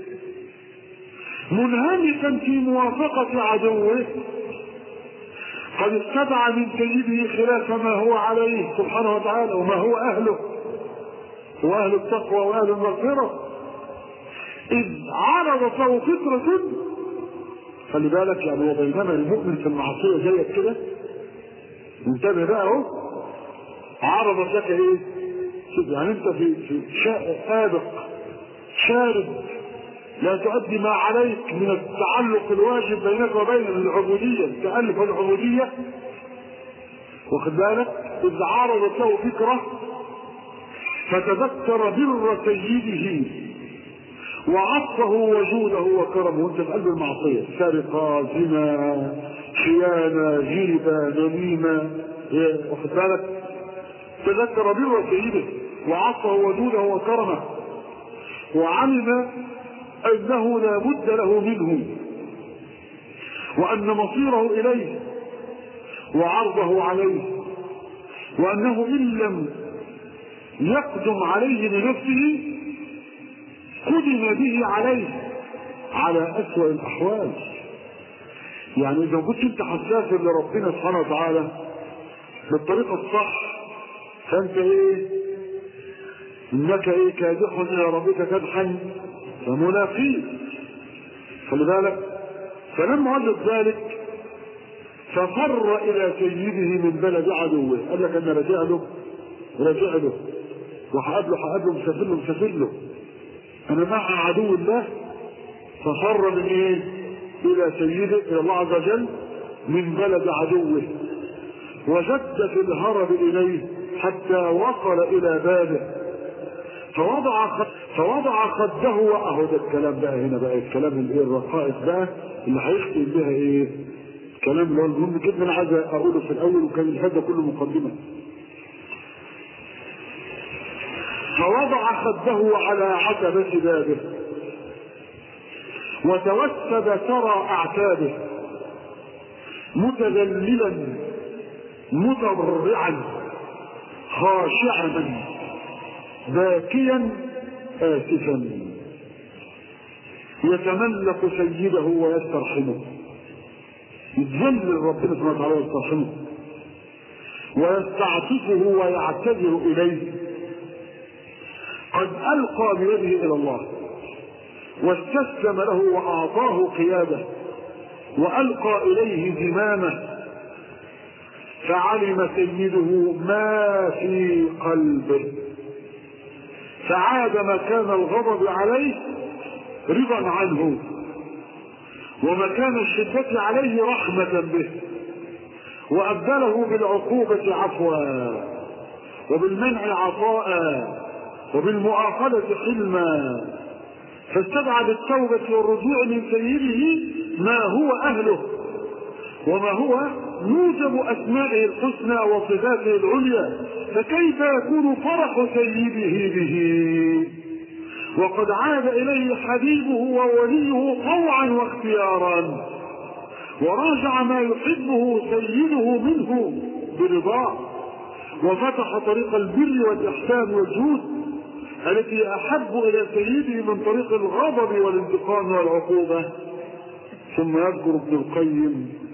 S1: منهمكا في موافقة عدوه قد استدعى من سيده خلاف ما هو عليه سبحانه وتعالى وما هو أهله وأهل التقوى وأهل المغفرة إذ عرضت له فطرة خلي بالك يعني هو بينما المؤمن في المعصية زيك كده انتبه بقى اهو عرضت لك ايه؟ شوف يعني انت في في سابق شارد لا تؤدي ما عليك من التعلق الواجب بينك وبين العبودية التألف والعبودية واخد بالك إذ عرضت له فكرة فتذكر بر سيده وعطفه وجوده وكرمه وانت في قلب المعصية سرقة زنا خيانة غيبة نميمة واخد بالك تذكر بر سيده وعطفه وجوده وكرمه وعلم انه لا بد له منه وان مصيره اليه وعرضه عليه وانه ان لم يقدم عليه بنفسه قدم به عليه على اسوأ الاحوال يعني اذا كنت انت حساس لربنا سبحانه وتعالى بالطريقه الصح فانت ايه انك ايه كادح الى ربك كدحا فملاقيه خلي بالك فلما وجد ذلك ففر الى سيده من بلد عدوه قال لك انا راجع له راجع له وهقابله هقابله مسافر له مسافر له انا مع عدو الله ففر من ايه الى سيده الى الله عز وجل من بلد عدوه وجد في الهرب اليه حتى وصل الى بابه فوضع خد فوضع خده واهو ده الكلام بقى هنا بقى الكلام الايه الرقائق بقى اللي هيختم بها ايه كلام اللي هو المهم جدا انا عايز اقوله في الاول وكان الهدى كله مقدمه فوضع خده على عتبة بابه وتوسد ترى أعتابه متذللا متضرعا خاشعا باكيا آسفا يتملك سيده ويسترحمه يتذلل ربنا سبحانه وتعالى ويسترحمه ويستعطفه ويعتذر إليه قد ألقى بيده إلى الله واستسلم له وأعطاه قيادة وألقى إليه زمامه فعلم سيده ما في قلبه فعاد مكان الغضب عليه رضا عنه ومكان الشدة عليه رحمة به وأبدله بالعقوبة عفوا وبالمنع عطاء وبالمؤاخذة حلما فاستدعى بالتوبة والرجوع من سيده ما هو أهله وما هو موجب أسمائه الحسنى وصفاته العليا فكيف يكون فرح سيده به وقد عاد إليه حبيبه ووليه طوعا واختيارا وراجع ما يحبه سيده منه برضاه وفتح طريق البر والإحسان والجود التي أحب إلى سيده من طريق الغضب والانتقام والعقوبة ثم يذكر ابن القيم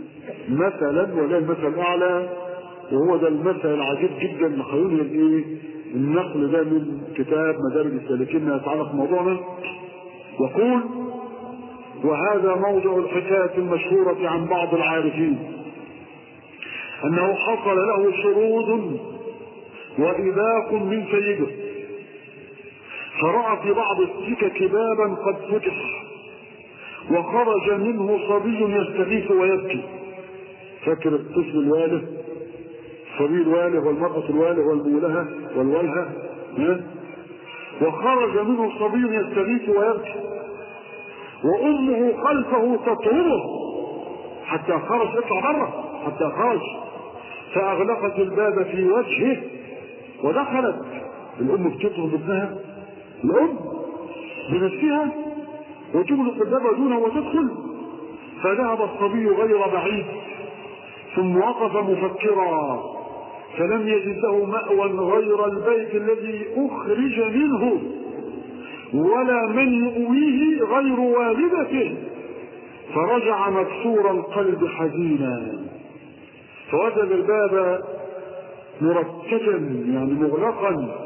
S1: مثلا ولا المثل الاعلى وهو ده المثل العجيب جدا اللي هيقول الايه النقل ده من كتاب مدارج السالكين ما يتعلق بموضوعنا يقول وهذا موضع الحكاية المشهورة عن بعض العارفين أنه حصل له شرود وإذاق من سيده فرأى في بعض السكك بابا قد فتح وخرج منه صبي يستغيث ويبكي فاكر الطفل الواله الصبي الواله والمرأة الواله والمولهة والولهة ها؟ وخرج منه صبي يستغيث ويبكي وأمه خلفه تطرده حتى خرج يطلع بره حتى خرج فأغلقت الباب في وجهه ودخلت الأم بتطرد ابنها الأم بنفسها وتغلق الباب دونه وتدخل فذهب الصبي غير بعيد ثم وقف مفكرا فلم يجد له مأوى غير البيت الذي أخرج منه ولا من يؤويه غير والدته فرجع مكسور القلب حزينا فوجد الباب مرتجا يعني مغلقا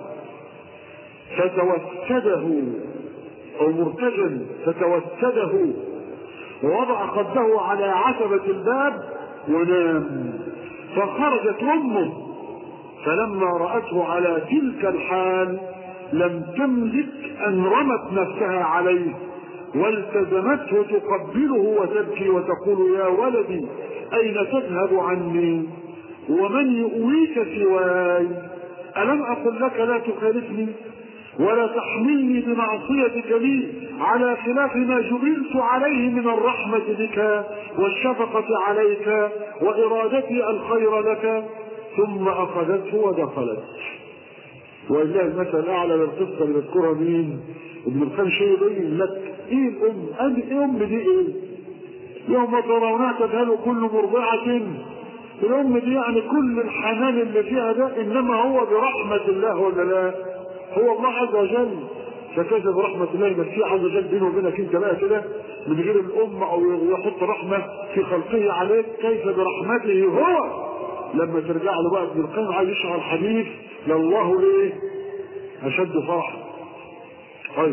S1: فتوسده او مرتجا فتوسده ووضع خده على عتبة الباب ونام فخرجت امه فلما رأته على تلك الحال لم تملك ان رمت نفسها عليه والتزمته تقبله وتبكي وتقول يا ولدي اين تذهب عني ومن يؤويك سواي الم اقل لك لا تخالفني ولا تحملني بمعصيتك لي على خلاف ما جبلت عليه من الرحمة بك والشفقة عليك وإرادتي الخير لك ثم أخذته ودخلت ولله المثل الأعلى للقصة اللي بيذكرها مين؟ ابن القيم شيء يبين لك إيه الأم؟ أدي إيه أم دي إيه؟ يوم ترونها تذهل كل مرضعة الأم دي يعني كل الحنان اللي فيها ده إنما هو برحمة الله ولا لا؟ هو الله عز وجل فكيف برحمة الله يمسيه عز وجل بينه وبينك انت بقى كده من غير الأم أو يحط رحمة في خلقه عليك كيف برحمته هو لما ترجع له بقى ابن القيم عايز يشعر حديث لله ليه أشد فرحا طيب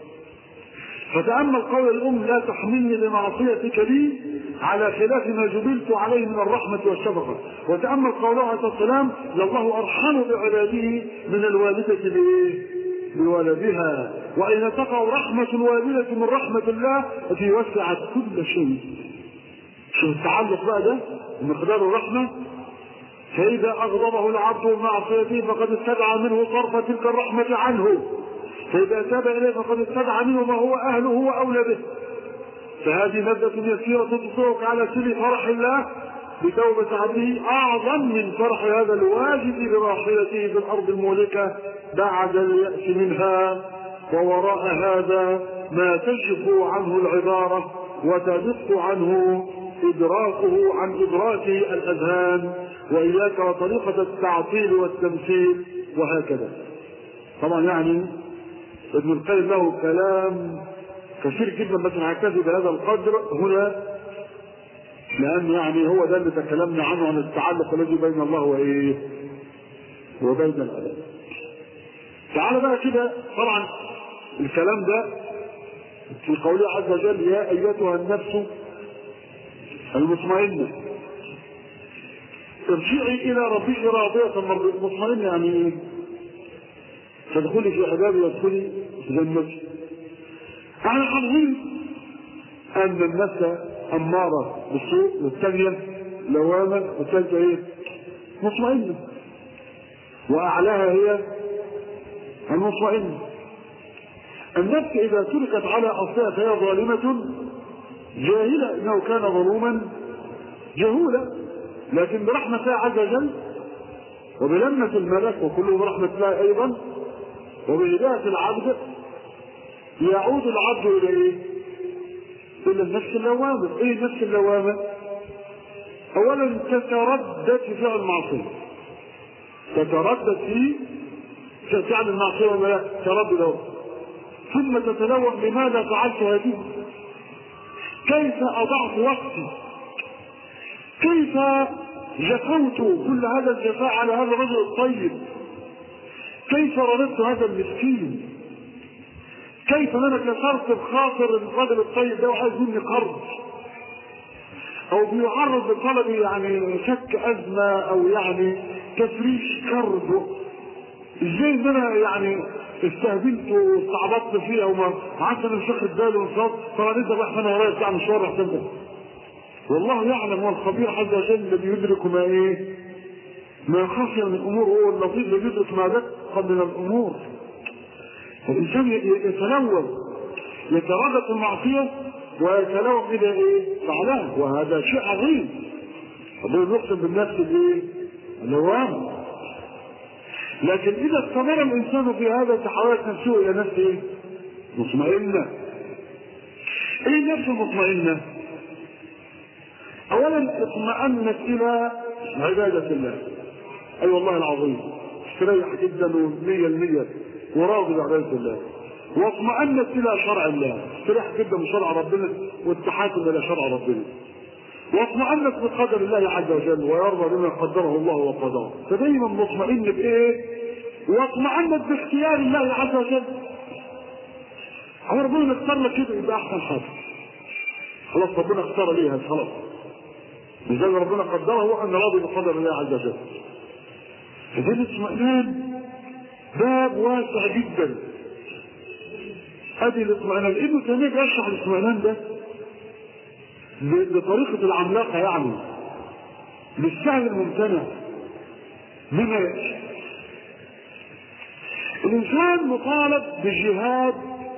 S1: فتأمل قول الأم لا تحملني بمعصيتك لي على خلاف ما جبلت عليه من الرحمة والشفقة وتأمل قوله عليه السلام لله أرحم بعباده من الوالدة بإيه؟ بولدها وإن تقع رحمة الوالدة من رحمة الله التي وسعت كل شيء شوف التعلق بقى ده مقدار الرحمة فإذا أغضبه العبد بمعصيته فقد استدعى منه صرف تلك الرحمة عنه فإذا تاب إليه فقد استدعى منه ما هو أهله وأولى به فهذه مادة يسيرة تطلق على سر فرح الله بتوبة عبده أعظم من فرح هذا الواجب براحلته في الأرض المهلكة بعد اليأس منها ووراء هذا ما تشفو عنه العبارة وتدق عنه إدراكه عن إدراكه الأذهان وإياك وطريقة التعطيل والتمثيل وهكذا طبعا يعني ابن القيم له كلام كثير جدا بس هنعتزي بهذا القدر هنا لأن يعني هو ده اللي تكلمنا عنه عن التعلق الذي بين الله وإيه وبين الأدب تعال بقى كده طبعا الكلام ده في قوله عز وجل يا أيتها النفس المطمئنة ارجعي إلى ربك راضية مطمئنة يعني إيه؟ فادخلي في عذابي وادخلي في جنتي احنا حافظين ان النفس اماره بالسوء والثانيه لوامه والثالثه ايه؟ مطمئنه واعلاها هي المطمئنه النفس اذا تركت على اصلها فهي ظالمه جاهله انه كان ظلوما جهولا لكن برحمه الله عز وجل وبلمة الملك وكله برحمة الله أيضا وبهداية العبد يعود العبد إلى إيه؟ إلى النفس اللوامة، إيه النفس اللوامة؟ أولا تتردد في فعل المعصية. تتردد في فعل المعصية ولا لا؟ تردد أهو. ثم تتلوم لماذا فعلت هذه؟ كيف أضعت وقتي؟ كيف جفوت كل هذا الجفاء على هذا الرجل الطيب كيف رددت هذا المسكين كيف انا كسرت بخاطر الرجل الطيب ده وعايز مني قرض او بيعرض لطلبي يعني شك ازمه او يعني تفريش كرب ازاي ان انا يعني استهبلت واستعبطت فيه او ما قعدت انا مش واخد بالي من صوت طبعا انت بقى انا ورايا بتاع مشوار رحت انت والله يعلم هو الخبير عز وجل الذي يدرك ما ايه ما خفي من الامور هو اللطيف الذي يدرك ما دق من الامور الانسان يتلوث يتردد في المعصيه ويتلوث اذا ايه فعلها وهذا شيء عظيم ربنا يقسم بالنفس الايه اللوام لكن اذا استمر الانسان في هذا تحولت نفسه الى نفس ايه مطمئنه ايه النفس المطمئنه اولا اطمأنت الى عبادة الله اي أيوة والله العظيم استريح جدا ومية المية وراضي بعبادة الله واطمأنت الى شرع الله استريح جدا بشرع ربنا والتحاكم الى شرع ربنا واطمأنت بقدر الله عز وجل ويرضى بما قدره الله وقدره فدايما مطمئن بايه واطمأنت باختيار الله عز وجل هو ربنا اختار لك كده يبقى احسن حاجه خلاص ربنا اختار ليها خلاص لذلك ربنا قدره وانا راضي بقدر الله عز وجل فده الاطمئنان باب واسع جدا ادي الاطمئنان ابن تيميه بيشرح الاطمئنان ده بطريقه العملاقه يعني بالسهل الممتنع بما يأتي الانسان مطالب بجهاد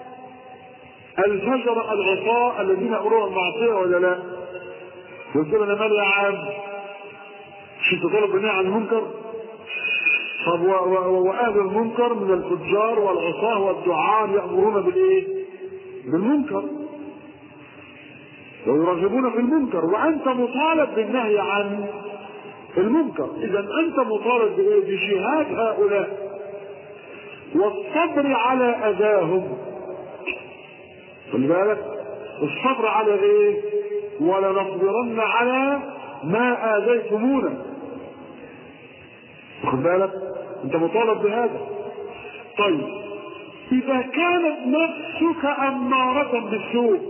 S1: الفجر العصاة الذين أمروا المعصية ولا لا؟ قلت له أنا مالي يا عم مش أنت طالب بالنهي عن المنكر؟ طب وأهل المنكر من الفجار والعصاة والدعاء يأمرون بالإيه؟ بالمنكر ويرغبون في المنكر وأنت مطالب بالنهي عن المنكر إذا أنت مطالب بإيه؟ بجهاد هؤلاء والصبر على أذاهم خلي بالك الصبر على ايه ولنصبرن على ما اذيتمونا خد بالك انت مطالب بهذا طيب اذا كانت نفسك امارة بالسوء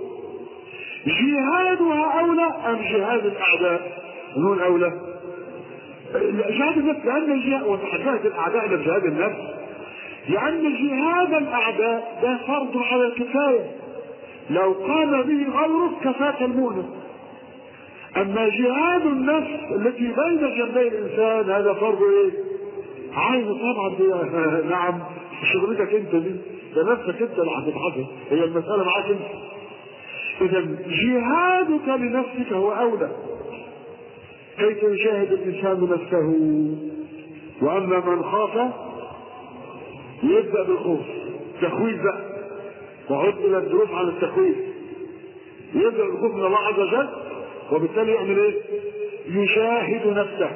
S1: جهادها اولى ام جهاد الاعداء نقول اولى جهاد النفس لان الجهاد وتحدثت الاعداء الى جهاد النفس لان جهاد الاعداء ده فرض على الكفايه لو قام به غيرك كفاك المؤمن اما جهاد النفس التي بين جنبي الانسان هذا فرض ايه عين طبعا دي نعم شغلتك انت دي ده نفسك انت اللي هتتحاسب هي المساله معاك انت اذا جهادك لنفسك هو اولى كيف يجاهد الانسان نفسه واما من خاف يبدا بالخوف تخويف بقى وعد الى الدروس عن التخويف يبدا الخوف من الله عز وجل وبالتالي يعمل ايه؟ يشاهد نفسه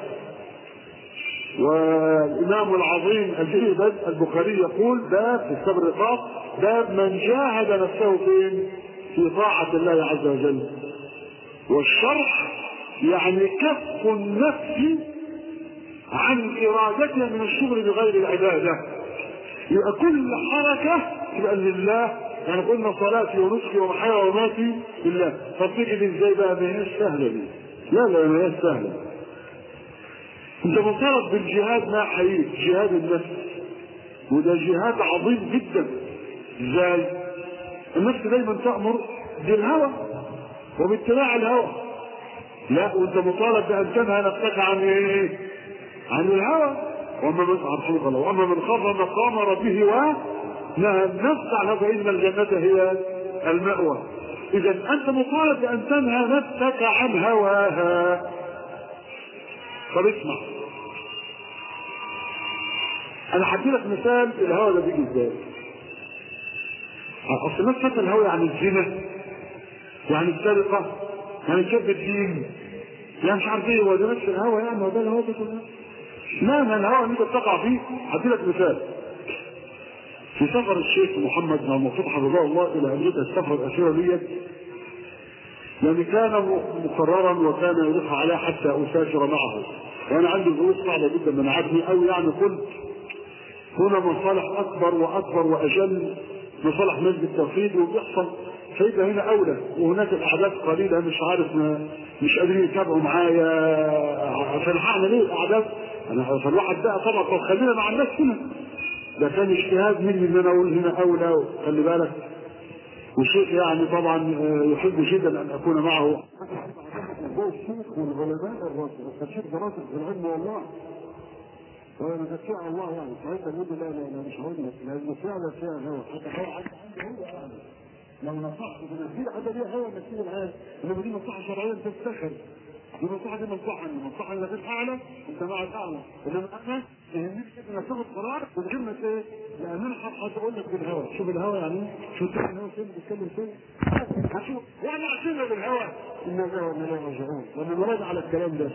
S1: والامام العظيم الجيد البخاري يقول باب في الصبر الرقاق باب من جاهد نفسه فين؟ في طاعة الله عز وجل والشرح يعني كف النفس عن ارادتها من الشغل بغير العباده يبقى كل حركه تبقى لله يعني قلنا صلاتي ونسكي ومحياي ومماتي لله طب تيجي دي ازاي بقى ما هيش سهله دي لا لا ما هيش سهله انت مطالب بالجهاد ما حقيقي جهاد النفس وده جهاد عظيم جدا ازاي النفس دايما تامر بالهوى وباتباع الهوى لا وانت مطالب بان تنهى نفسك عن ايه عن الهوى واما من عرفه الله واما من خاف مقام ربه و نهى النفس عنها فإن الجنة هي المأوى إذا أنت مطالب بأن تنهى نفسك عن هواها طب اسمع أنا هدي لك مثال الهوى ده بيجي إزاي أصل الناس فاكرة الهوى يعني الزنا يعني السرقة يعني كذب الدين يعني مش عارف ايه هو ده نفس الهوى يعني هو ده الهوى ده كله لا ما الهوى اللي انت بتقع فيه هدي لك مثال في سفر الشيخ محمد بن المفروض حفظه الله الى امريكا السفره الاخيره ديت يعني كان مقررا وكان يلح عليه حتى اسافر معه وانا عندي ظروف صعبه جدا منعتني او يعني قلت هنا مصالح اكبر واكبر واجل مصالح مسجد التوحيد وبيحصل فيبقى هنا اولى وهناك الاعداد قليله مش عارف ما مش قادرين يتابعوا معايا عشان هعمل ايه الاعداد انا فالواحد بقى طبعا طب خلينا مع الناس هنا ده كان اجتهاد مني ان انا اقول هنا اولى خلي بالك وشيء يعني طبعا يحب جدا ان اكون معه
S2: زي الشيخ والعلماء الراسخ الشيخ ده راسخ في العلم والله وانا بشاء الله يعني ساعتها يقول لي لا لا لا مش هقول لك لان فعلا فيها هوى حتى هو عنده هو يعني لو نصحت بنزيل حاجه ليها هوى انك تيجي الان انما دي مصلحه شرعيه انت تفتخر دي مصلحه دي مصلحه دي مصلحه انك انت اعلى انت مع الاعلى انما انا يهمني انك تاخد قرار من غير ما ايه لان انا هقول لك بالهوى شوف الهوى يعني ايه شوف الهوى فين بيتكلم فين هشوف يعني عشان بالهوى ان الله وان الله راجعون وانا مراد على الكلام ده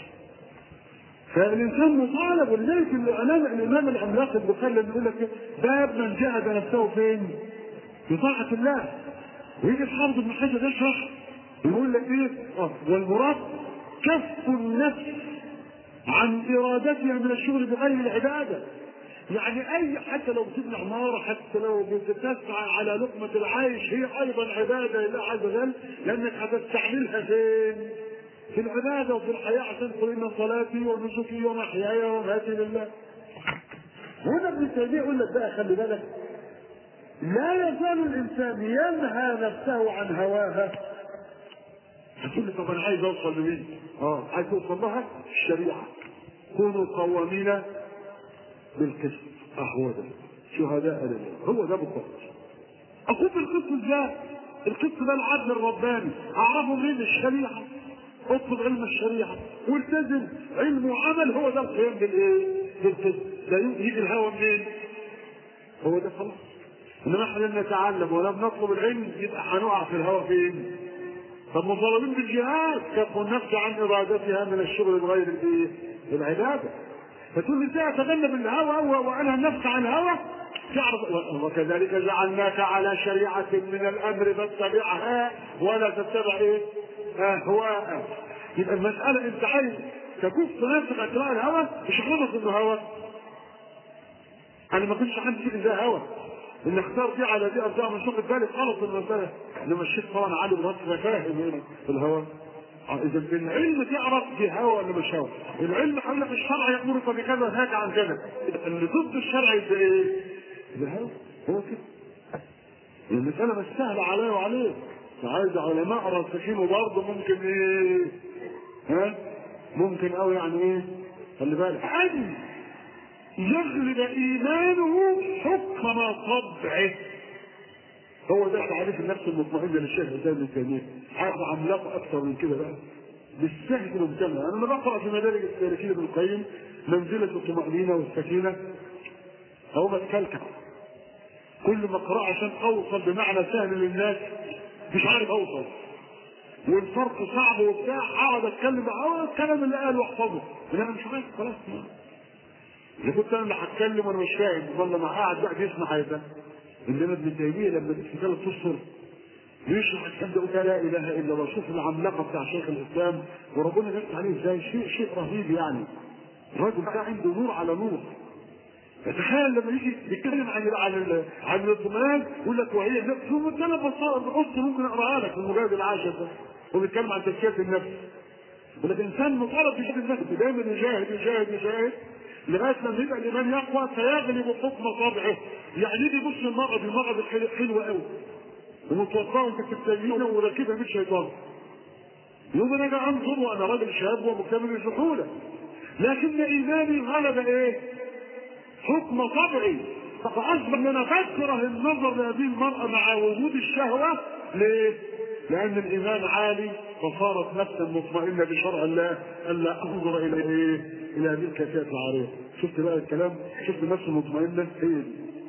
S1: فالانسان مطالب ولذلك الامام الامام العملاق البخاري اللي بيقول لك باب من جاهد نفسه فين؟ في طاعه الله ويجي الحافظ ابن حجر يشرح يقول لك ايه؟ اه والمراد كف النفس عن ارادتها من الشغل بغير العباده يعني اي حتى لو بتبني عماره حتى لو بتسعى على لقمه العيش هي ايضا عباده لله عز وجل لانك هتستعملها فين؟ في العبادة وفي الحياة عشان تقول إن صلاتي ونسكي ومحياي ومماتي لله. هنا ابن تيمية يقول لك بقى خلي بالك لا يزال الإنسان ينهى نفسه عن هواها. هتقول لي طب أنا عايز أوصل لمين؟ أه عايز توصل لها الشريعة. كونوا قوامين بالقسط. أهو ده شهداء لله هو ده بالضبط. أقول بالقسط إزاي؟ القسط ده العدل الرباني أعرفه منين الشريعة اطلب علم الشريعة والتزم علم وعمل هو ده القيام بالايه؟ بالقسط لا يجي الهوى منين؟ هو ده خلاص انما احنا لم نتعلم ولم نطلب العلم يبقى هنقع في الهوى فين؟ طب مطالبين بالجهاد كف النفس عن ارادتها من الشغل بغير الايه؟ العباده فتقول لي ازاي اتجنب الهوى وانهى النفس عن الهوى؟ تعرف وكذلك جعلناك على شريعة من الأمر فاتبعها ولا تتبع إيه؟ أهواء يبقى المسألة أنت عايز تكف نفسك عن اتباع الهوى مش خلص إنه هوى أنا ما كنتش عندي فكرة ده هوى إن اختار دي على دي أرجع من شوق ذلك خلص المسألة إنما الشيخ طبعا علي بن نصر فاهم إيه في الهوى إذا العلم تعرف دي هوى ولا مش هوى العلم هيقول لك الشرع يأمرك بكذا وهاك عن كذا اللي ضد الشرع يبقى إيه؟ ده هو هو كده المسألة مش سهلة عليا وعليك عايز علماء راسخين وبرضه ممكن ايه ها ممكن قوي يعني ايه خلي بالك ان يغلب ايمانه حكم طبعه هو ده تعريف النفس المطمئنه للشيخ حسين بن تيميه عارف عملاق اكثر من كده بقى بالسهل ممتنع انا لما بقرا في مدارج السالكين ابن القيم منزله الطمانينه والسكينه هو بتكلكع كل ما اقرا عشان اوصل بمعنى سهل للناس مش عارف اوصل والفرق صعب وبتاع اقعد اتكلم اه الكلام اللي قاله واحفظه انما مش عارف خلاص اذا كنت انا اللي هتكلم وانا مش فاهم والله ما قاعد بقى يسمع حاجه انما ابن تيميه لما جيت في ثلاث اشهر يشرح الكلام ده قلت لا اله الا الله شوف العملاقه بتاع شيخ الاسلام وربنا جت عليه ازاي شيء شيء رهيب يعني الراجل ده عنده نور على نور تخيل لما يجي يتكلم عن عن عن الضمان يقول لك وهي شو بتكلم بص ممكن اقراها لك في المجاهد العاشر ده هو بيتكلم عن تزكيه النفس يقول لك الانسان مطالب بشكل النفس دايما يجاهد يجاهد يجاهد لغايه لما يبقى الايمان يقوى فيغلب حكم طبعه يعني يجي يبص المرأة المرأة حلوة قوي ومتوضاه وانت بتستنيه وراكبها من شيطان يوم انا اجي انظر وانا راجل شاب ومكتمل السهوله لكن ايماني غلب ايه؟ حكم طبعي فاصبح ان انا اكره النظر لهذه المراه مع وجود الشهوه ليه؟ لان الايمان عالي فصارت نفسا مطمئنه بشرع الله الا انظر الى ايه؟ الى هذه الكاسات العاريه شفت بقى الكلام؟ شفت نفس مطمئنه هي دي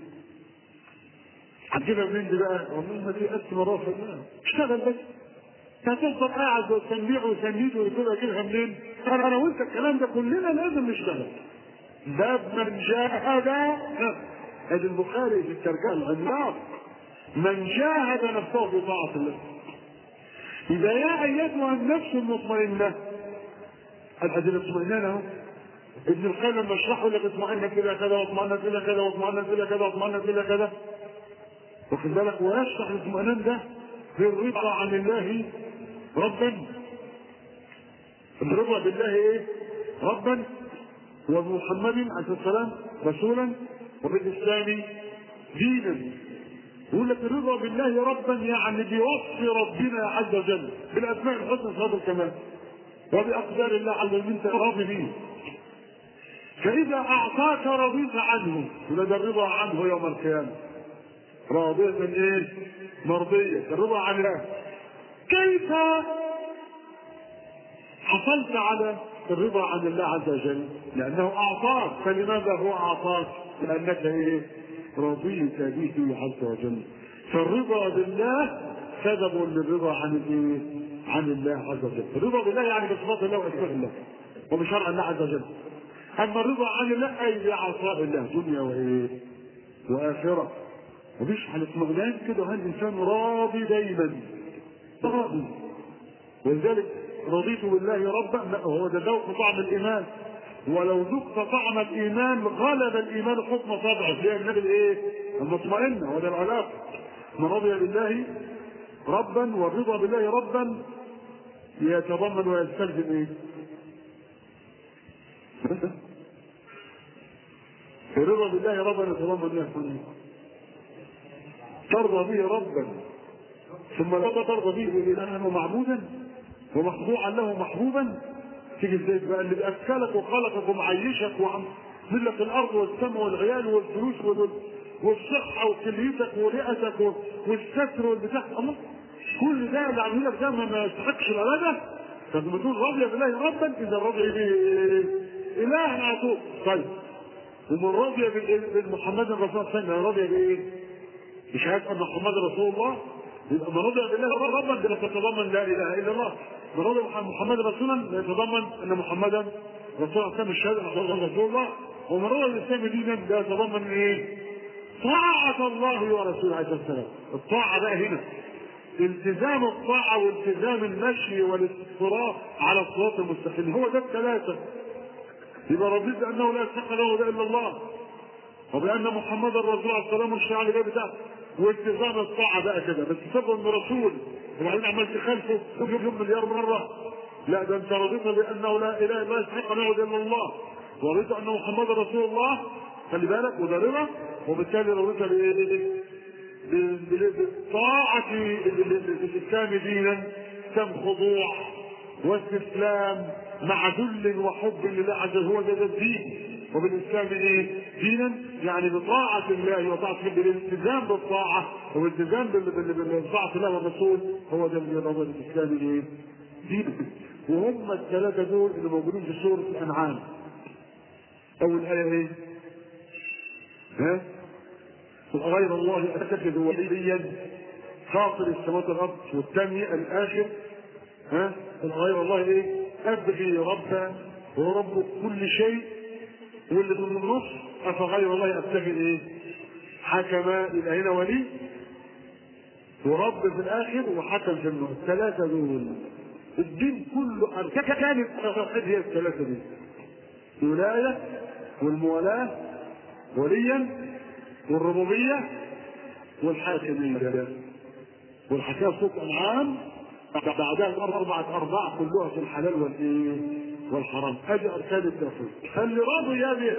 S1: هتجيبها منين دي بقى؟ والله ما دي قد مرات اشتغل بس هتفضل قاعد وتنبيع وتنبيد وكده كده منين؟ انا انا وانت الكلام ده كلنا لازم نشتغل باب من جاهد ادي البخاري في الترجمه العملاق من جاهد نفسه في طاعه الله إذا يا أيتها النفس المطمئنة الأدلة اطمئنان أهو ابن القيم لما يشرحه لك اطمئنت إلى كذا واطمئنت إلى كذا واطمئنت إلى كذا واطمئنت إلى كذا واخد بالك ويشرح الاطمئنان ده بالرضا عن الله ربا الرضا بالله ايه؟ ربا وبمحمد عليه السلام رسولا وبالاسلام دينا يقول لك الرضا بالله ربا يعني بوصف ربنا عز وجل بالاسماء الحسنى صفات الكمال وباقدار الله عز وجل انت راضي به فاذا اعطاك رضيت عنه يبقى ده الرضا عنه يوم القيامه راضية ايه؟ مرضية الرضا عن الله كيف حصلت على الرضا عن الله عز وجل لأنه أعطاك فلماذا هو أعطاك لأنك إيه رضيت به عز وجل فالرضا بالله سبب للرضا عن الإيه عن الله عز وجل الرضا بالله يعني بصفات الله وأسماء الله وبشرع الله عز وجل أما الرضا عن الله أي بعطاء الله دنيا وإيه وآخرة مفيش على اطمئنان كده هل الإنسان راضي دايما راضي ولذلك رضيت بالله ربا لا هو ده ذوق طعم الايمان ولو ذقت طعم الايمان غلب الايمان حكم طبعه هي النبي الايه؟ المطمئنه وده العلاقه من رضي بالله ربا والرضا بالله ربا يتضمن ويستلزم ايه؟ الرضا بالله ربا يتضمن ايه؟ ترضى به ربا ثم لا ترضى به الها ومعبودا ومخضوعا له محبوبا تيجي ازاي بقى اللي بياكلك وخلقك ومعيشك وعم لك الارض والسماء والعيال والفلوس وال- والصحه وكليتك ورئتك والستر والبتاع الله كل ده اللي عامل لك ده ما ما يستحقش العباده طب لما تقول رضي بالله ربا اذا رضي به اله على طول طيب ومن رضي بال- بالمحمد الرسول صلى الله عليه وسلم رضي بايه؟ بشهاده ان محمد رسول الله يبقى من رضي بالله ربا ده تتضمن لا اله الا الله من رضي محمد رسولا يتضمن ان محمدا رسول الله الشهاده ان محمدا رسول الله ومن رضي الاسلام دينا ده يتضمن ايه؟ طاعة الله ورسوله عليه الصلاة والسلام الطاعة بقى هنا التزام الطاعة والتزام المشي والاستقرار على الصراط المستقيم هو ده الثلاثة يبقى رضيت بأنه لا يستحق له إلا الله وبأن محمد الرسول عليه السلام والشريعة اللي جاي بتاعه والتزام الطاعة بقى كده بس تفضل من رسول وبعدين عمال تخالفه كل يوم مليار مرة لا ده انت رضيت بأنه لا إله إلا الله يستحق له إلا الله ورضيت أن محمد رسول الله خلي بالك وده رضا وبالتالي رضيت بإيه؟ بالطاعة الإسلام دينا كم خضوع واستسلام مع ذل وحب لله عز وجل هو ده الدين وبالاسلام ايه؟ دينا يعني بطاعة الله وطاعة بالالتزام بالطاعة والالتزام بال- بال- بال- بطاعة الله والرسول هو ده اللي يرضى الاسلام ايه؟ دينا وهم الثلاثة دول اللي موجودين في سورة الأنعام أول آية ايه؟ ها؟ غير الله أتخذ وليا فاطر السماوات والأرض والثانية الآخر ها؟ غير الله ايه؟ أبغي ربا هو رب كل شيء واللي في النص أفغير الله أبتغي ايه؟ حكما يبقى هنا ولي ورب في الآخر وحكم في النص الثلاثة دول الدين كله أركان كانت توحيد هي الثلاثة دي الولاية والموالاة وليا والربوبية والحاكمية والحكاية صوت أنعام بعدها أربعة أرباع كلها في الحلال والإيه والحرام هذه أركان التوحيد فاللي رضي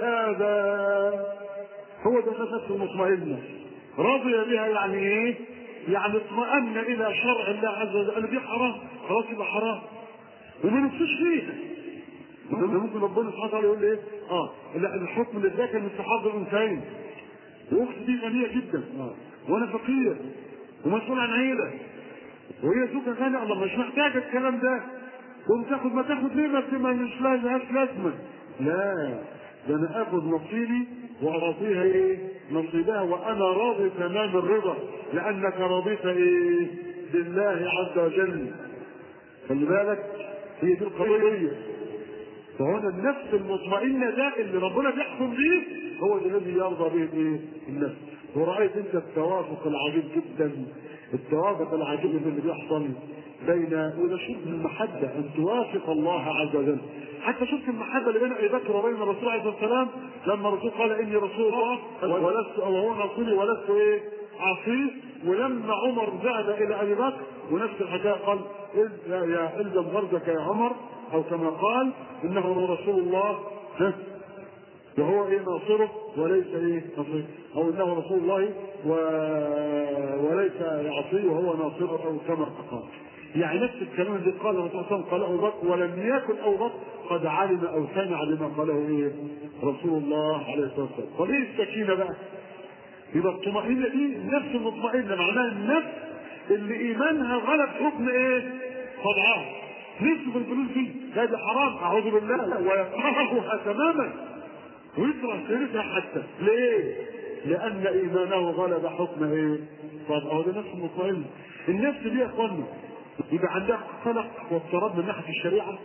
S1: بهذا هو ده نفسه المطمئنة رضي بها يعني إيه؟ يعني اطمأن إلى شرع الله عز وجل قال دي حرام خلاص يبقى حرام وما نفسش فيها ده ممكن ربنا سبحانه وتعالى يقول لي ايه؟ اه لا الحكم للذكر مستحب الانثيين واختي دي غنيه جدا وانا فقير ومسؤول عن عيله وهي زوجة غنية الله مش محتاجة الكلام ده وبتاخد ما تاخد ليه ما ما مش لازمهاش لازمة لا ده انا اخد نصيبي واعطيها ايه نصيبها وانا راضي تمام الرضا لانك رضيت ايه بالله عز وجل خلي بالك هي دي القضية فهنا النفس المطمئنة ده اللي ربنا بيحكم بيه هو الذي يرضى به ايه النفس ورأيت انت التوافق العجيب جدا التوافق العجيب اللي بيحصل بين وده شوف المحبة أن توافق الله عز وجل حتى شفت المحبة اللي بين أبي بكر وبين الرسول عليه الصلاة والسلام لما الرسول قال إني رسول الله ولست وهو رسولي ولست إيه عصيه ولما عمر ذهب إلى أبي بكر ونفس الحكاية قال إل- يا- يا الزم غرزك يا عمر أو كما قال إنه رسول الله ها وهو ايه ناصره وليس ايه نصيره او انه رسول الله و... وليس يعصيه وهو ناصره او كما قال يعني نفس الكلام اللي قال الرسول صلى الله عليه وسلم قاله ابو بكر ولم يكن ابو بكر قد علم او سمع بما قاله ايه رسول الله عليه الصلاه والسلام طب ايه السكينه بقى؟ يبقى الطمأنينة دي النفس المطمئنة معناها النفس اللي إيمانها غلب حكم إيه؟ طبعها نفسه في الفلوس دي هذا حرام أعوذ بالله ويكرهها تماما ويكره سيرتها حتى ليه؟ لأن إيمانه غلب حكم إيه؟ طب أهو ده نفس المطمئن النفس دي يا إخوانا يبقى عندها قلق واضطراب من ناحية الشريعة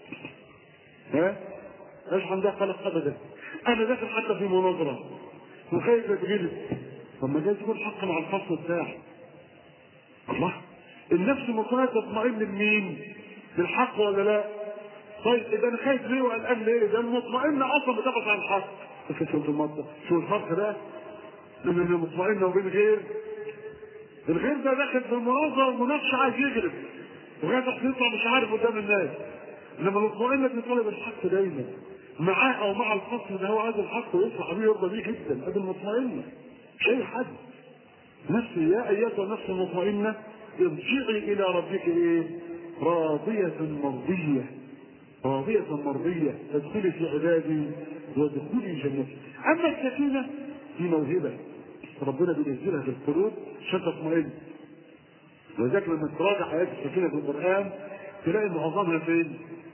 S1: ها؟ مش عندها قلق أبدا أنا داخل حتى في مناظرة وخايف اتغلب طب ما جاي تكون حق مع الخصم بتاعي الله النفس مطمئنة تطمئن لمين؟ للحق ولا لا؟ طيب اذا انا خايف ليه وقلقان ليه؟ ده المطمئنة اصلا بتبحث عن الحق شوف المطمئن شو الفرق ده؟ بين المطمئنة وبين غير الغير ده داخل في المناظرة ومناقشة عايز يغلب وغاية يطلع مش عارف قدام الناس انما المطمئنة بتطالب الحق دايما معاه او مع الخصم ده هو عايز الحق ويطلع بيه يرضى بيه جدا ادي المطمئنة مش اي حد نفسي يا ايتها النفس المطمئنة ارجعي الى ربك ايه راضية مرضية راضية مرضية تدخلي في عبادي وادخلي جنتي اما السكينة دي موهبة ربنا بينزلها في القلوب عشان تطمئن ولذلك لما تراجع ايات السكينة في القرآن تلاقي معظمها فين؟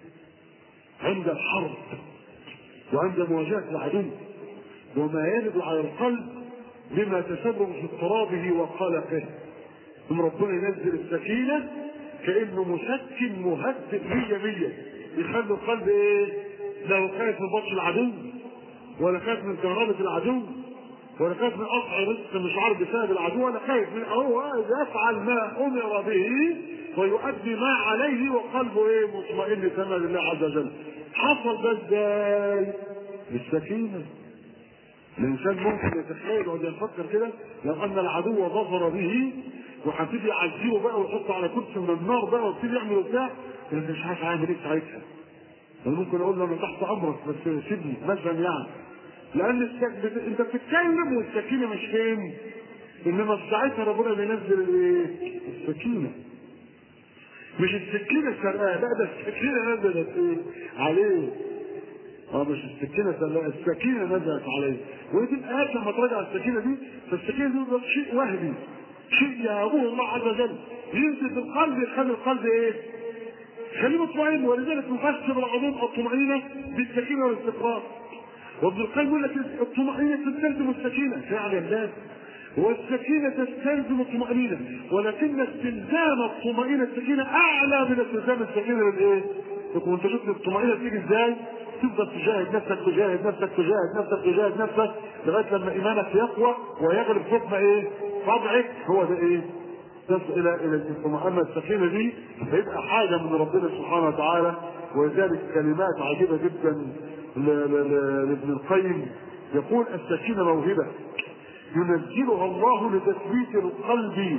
S1: عند الحرب وعند مواجهة العدو وما يلد على القلب بما تسبب في اضطرابه وقلقه ثم ربنا ينزل السكينة كأنه مسكن مهدئ مية مية يخلي القلب ايه؟ لا خايف من بطش العدو ولا خايف من كهربة العدو ولا خايف من قطع رزق مش عارف بسبب العدو ولا خايف من هو يفعل ما امر به ويؤدي ما عليه وقلبه ايه مطمئن تماما لله عز وجل حصل ده ازاي؟ بالسكينه الانسان ممكن يتخيل ويقعد يفكر كده لو ان العدو ظفر به وهبتدي يعذبه بقى ويحطه على كرسي من النار بقى ويبتدي يعمل وبتاع انت مش عارف اعمل ايه ساعتها انا ممكن اقول له انا تحت امرك بس سيبني مثلا يعني لان السك... بت... انت بتتكلم والسكينه مش فين انما في ساعتها ربنا بينزل الايه السكينه مش السكينه سرقاه لا ده السكينه نزلت ايه عليه اه مش السكينه سرقاه السكينه نزلت عليه ودي الايات لما تراجع السكينه دي فالسكينه دي بيبقى شيء وهمي شيء يهبه الله عز وجل ينزل في القلب يخلي القلب ايه خليه مطمئن ولذلك نفسر العظيم الطمأنينة بالسكينة والاستقرار وابن القيم يقول لك الطمأنينة تستلزم السكينة فعلا لا والسكينة تستلزم الطمأنينة ولكن استلزام الطمأنينة السكينة أعلى من استلزام السكينة للإيه؟ وانت شفت الطمأنينة تيجي ازاي؟ تفضل تجاهد نفسك تجاهد نفسك تجاهد نفسك تجاهد نفسك لغاية لما إيمانك يقوى ويغلب حكم إيه؟ طبعك هو ده إيه؟ تصل الى الى الطمأنينة السكينة دي هيبقى حاجة من ربنا سبحانه وتعالى ولذلك كلمات عجيبة جدا ل- ل- ل- لابن القيم يقول السكينة موهبة ينزلها الله لتثبيت القلب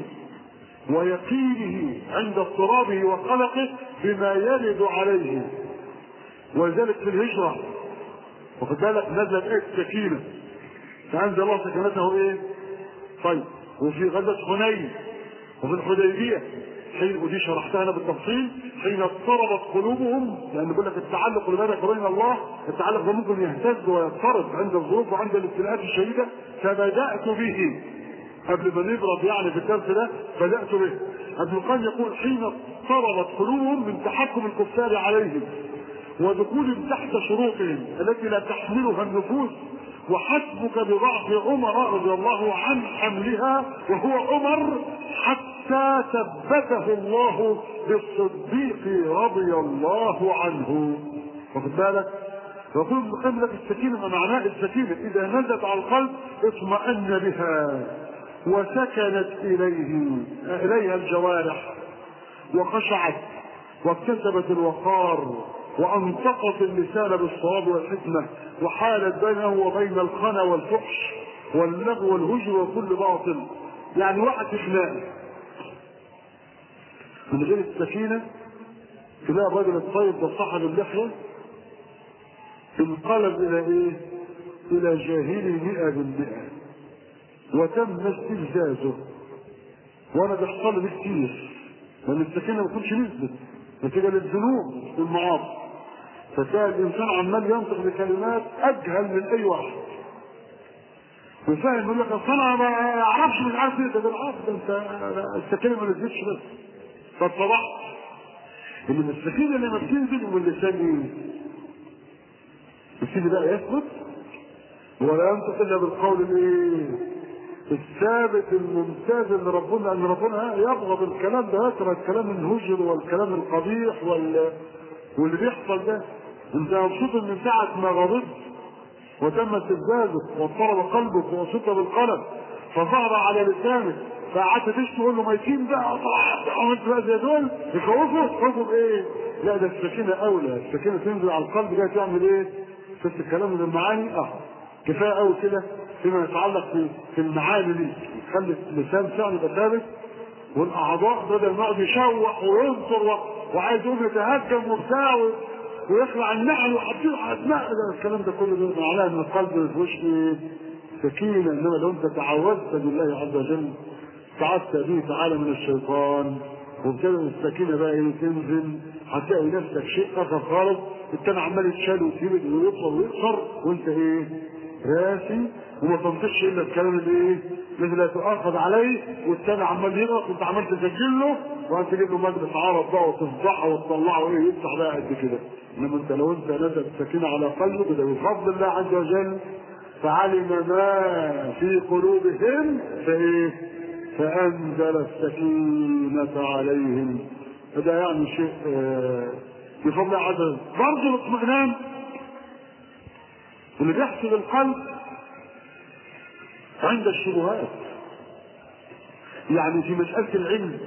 S1: ويقينه عند اضطرابه وقلقه بما يرد عليه ولذلك في الهجرة واخد بالك نزلت ايه السكينة فأنزل الله سكنته ايه؟ طيب وفي غزوة حنين وفي الحديبية حين ودي شرحتها انا بالتفصيل حين اضطربت قلوبهم لان بيقول لك التعلق بينك وبين الله التعلق ده ممكن يهتز ويضطرب عند الظروف وعند الابتلاءات الشديده فبدات به قبل ما نضرب يعني في الدرس ده بدات به ابن القيم يقول حين اضطربت قلوبهم من تحكم الكفار عليهم ودخولهم تحت شروطهم التي لا تحملها النفوس وحسبك بضعف عمر رضي الله عن حملها وهو عمر حتى ثبته الله بالصديق رضي الله عنه واخد بالك يقول ابن القيم لك السكينه ما معناه السكينه اذا نزلت على القلب اطمأن بها وسكنت اليه اليها الجوارح وخشعت واكتسبت الوقار وانطقت اللسان بالصواب والحكمه وحالت بينه وبين الخنا والفحش واللغو والهجر وكل باطل يعني وقت خناقه من غير السكينه تلاقي الراجل الطيب ده صاحب اللحيه انقلب الى ايه؟ الى جاهلي مئة بالمئة وتم استفزازه وانا بيحصل لي كتير لان السكينه ما تكونش نزلت نتيجه للذنوب والمعاصي فتلاقي الانسان عمال ينطق بكلمات اجهل من اي واحد وفاهم يقول لك اصل انا ما اعرفش مش عارف ايه ده بالعكس ده انت السكينه ما نزلتش بس فاتطبعت ان السكينه لما بتنزل واللسان ايه؟ يبتدي بقى يثبت ولا ينطق الا بالقول الايه؟ الثابت الممتاز اللي ربنا ان ربنا يبغض الكلام ده يكره الكلام الهجر والكلام القبيح وال واللي بيحصل ده انت مبسوط من ساعه ما غضبت وتم استفزازك واضطرب قلبك وصدت بالقلم فظهر على لسانك فقعدت تشتي تقول له ميتين بقى عملت بقى زي دول يخوفوا خوفوا بايه؟ لا ده السكينه اولى السكينه تنزل على القلب ده تعمل ايه؟ شفت الكلام من المعاني اه كفايه قوي كده فيما يتعلق في في المعاني دي تخلي اللسان فعلا يبقى ثابت والاعضاء بدل ما يقعد يشوح وينطر و... وعايز يقوم يتهجم وبتاع و... ويخلع النعل ويحطيه على دماغه ده الكلام ده كله ده معناه ان القلب ما فيهوش ايه؟ سكينه انما لو انت تعوذت بالله عز وجل تعبت به تعالى من الشيطان وابتدى السكينه بقى ايه تنزل هتلاقي نفسك شيء اخر خالص التاني عمال يتشال ويتهبد ويطول ويقصر وانت ايه؟ راسي وما تنطقش الا الكلام اللي ايه؟ الذي لا تؤاخذ عليه والتاني عمال يغلط وانت عمال تسجل له وانت تجيب له مجلس عرب بقى وتفضحه وتطلعه ايه يفتح بقى قد كده انما انت لو انت نزل السكينه على قلبك ده بفضل الله عز وجل فعلم ما في قلوبهم فايه؟ فانزل السكينه عليهم فده يعني شيء آه بفضل الله عز وجل برضه الاطمئنان اللي بيحصل القلب عند الشبهات يعني في مسألة العلم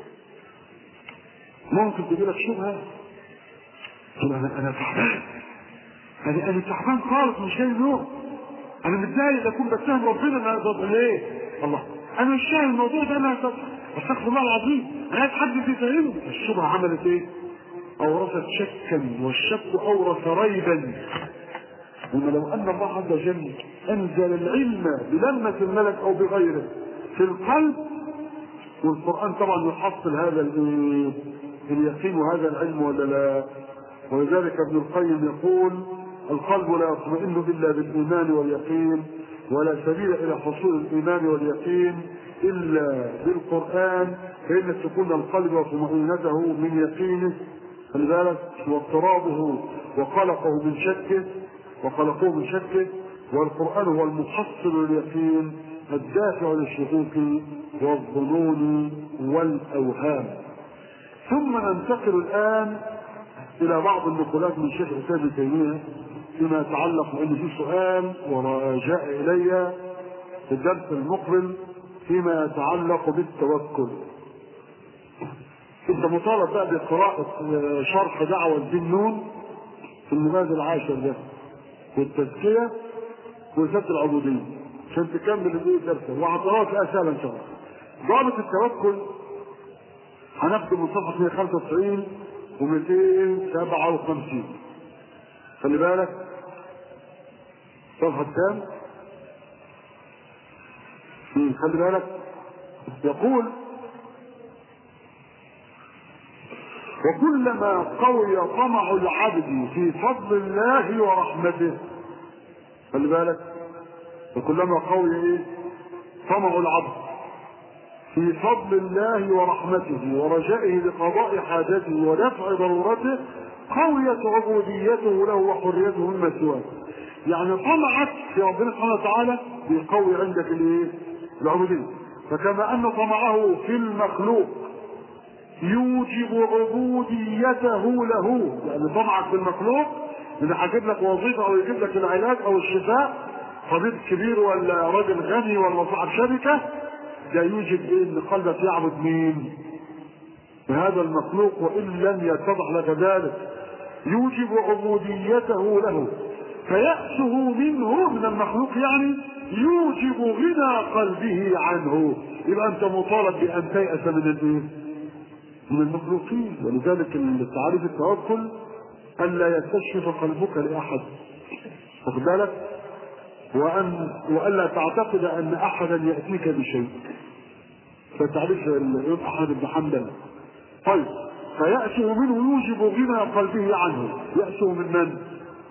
S1: ممكن تجي لك شبهة تقول أنا أنا تعبان أنا أنا تعبان خالص مش جاي نوم أنا متضايق أكون بتهم ربنا أنا طب ليه؟ الله أنا مش فاهم الموضوع ده أنا أستغفر الله العظيم أنا عايز حد يفهمني الشبهة عملت إيه؟ أورثت شكا والشك أورث ريبا وما لو ان الله عز وجل انزل العلم بلمة الملك او بغيره في القلب والقرآن طبعا يحصل هذا اليقين وهذا العلم ولا لا ولذلك ابن القيم يقول القلب لا يطمئن الا بالايمان واليقين ولا سبيل الى حصول الايمان واليقين الا بالقران فان سكون القلب وطمانينته من يقينه خلي بالك واضطرابه وقلقه من شكه وخلقوه من شكه والقرآن هو المحصل لليقين الدافع للشكوك والظنون والأوهام ثم ننتقل الآن إلى بعض النقولات من شيخ الإسلام ابن تيمية فيما يتعلق بأن في سؤال وجاء إلي في الدرس المقبل فيما يتعلق بالتوكل انت مطالب بقى بقراءة شرح دعوة الدين نون في المجاز العاشر ده والتزكية وإثبات العبودية عشان تكمل الايه الدرس وعطرات اسهل ان شاء الله. ضابط التوكل هناخده من صفحة 195 و257 خلي بالك صفحة كام؟ خلي بالك يقول وكلما قوي طمع العبد في فضل الله ورحمته خلي بالك وكلما قوي ايه طمع العبد في فضل الله ورحمته ورجائه لقضاء حاجته ودفع ضرورته قويت عبوديته له وحريته مما سواه يعني طمعك في ربنا سبحانه وتعالى بيقوي عندك الايه العبوديه فكما ان طمعه في المخلوق يوجب عبوديته له يعني طمعك في المخلوق اذا هجيب لك وظيفه او يجيب لك العلاج او الشفاء طبيب كبير ولا راجل غني ولا صاحب شركه ده يوجب ايه ان قلبك يعبد مين؟ هذا المخلوق وإن لم يتضح لك ذلك يوجب عبوديته له فيأسه منه من المخلوق يعني يوجب غنى قلبه عنه يبقى أنت مطالب بأن تيأس من الإيه؟ من المخلوقين ولذلك تعريف التوكل ألا يستشرف قلبك لأحد واخد بالك؟ وأن وألا تعتقد أن أحدا يأتيك بشيء فتعرف الإمام أحمد بن حنبل طيب فيأسه منه يوجب غنى قلبه عنه يأسه من من؟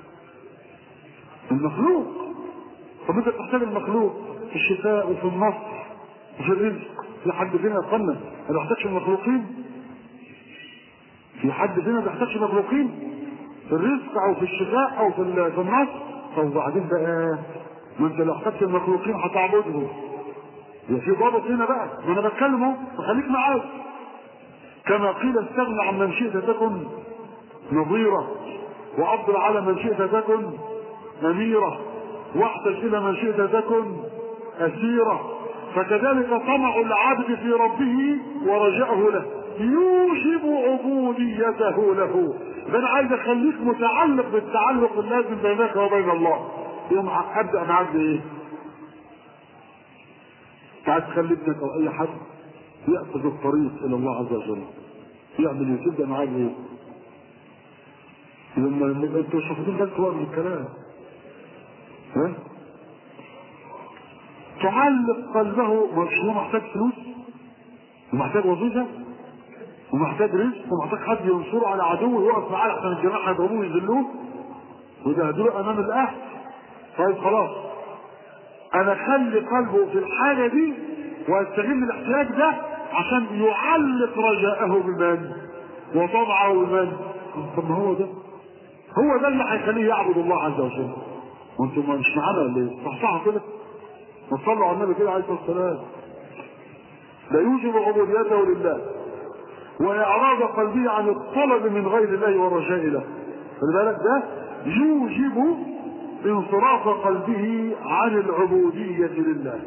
S1: المخلوق طب انت تحتاج المخلوق في الشفاء وفي النصر وفي الرزق في حد فينا يقنن ما بيحتاجش المخلوقين في حد فينا ما بيحتاجش المخلوقين في الرزق او في الشفاء او في في النصر طب وبعدين بقى ما انت لو احتجت المخلوقين هتعبدهم يبقى في ضابط هنا بقى ما انا بتكلم اهو فخليك معايا كما قيل استغنى عن من شئت تكن نظيرة وأفضل على من شئت تكن أميرة واحتج إلى من شئت تكن أسيرة فكذلك طمع العبد في ربه ورجاءه له يوجب عبوديته له فأنا عايز أخليك متعلق بالتعلق اللازم بينك وبين الله يوم أبدأ معاك بإيه؟ عايز تخلي ابنك أو أي حد يأخذ الطريق إلى الله عز وجل يعمل ايه؟ تبدأ معاه بإيه؟ لما انتوا شايفين بس هو من الكلام ها؟ تعلق قلبه مش هو محتاج فلوس ومحتاج وظيفة ومحتاج رزق ومحتاج حد ينصره على عدوه يقف معاه عشان الجماعة يضربوه ويذلوه ويبهدلوه أمام الأهل طيب خلاص أنا أخلي قلبه في الحاجة دي واستغل الاحتياج ده عشان يعلق رجاءه بمن وطمعه بمن طب ما هو ده هو ده اللي هيخليه يعبد الله عز وجل وانتم مش معانا ولا ايه؟ صحصحوا كده ما تصلوا على النبي كده عليه الصلاه والسلام لا يوجب عبوديته لله وإعراض قلبه عن الطلب من غير الله والرجاء له خلي بالك ده يوجب انصراف قلبه عن العبودية لله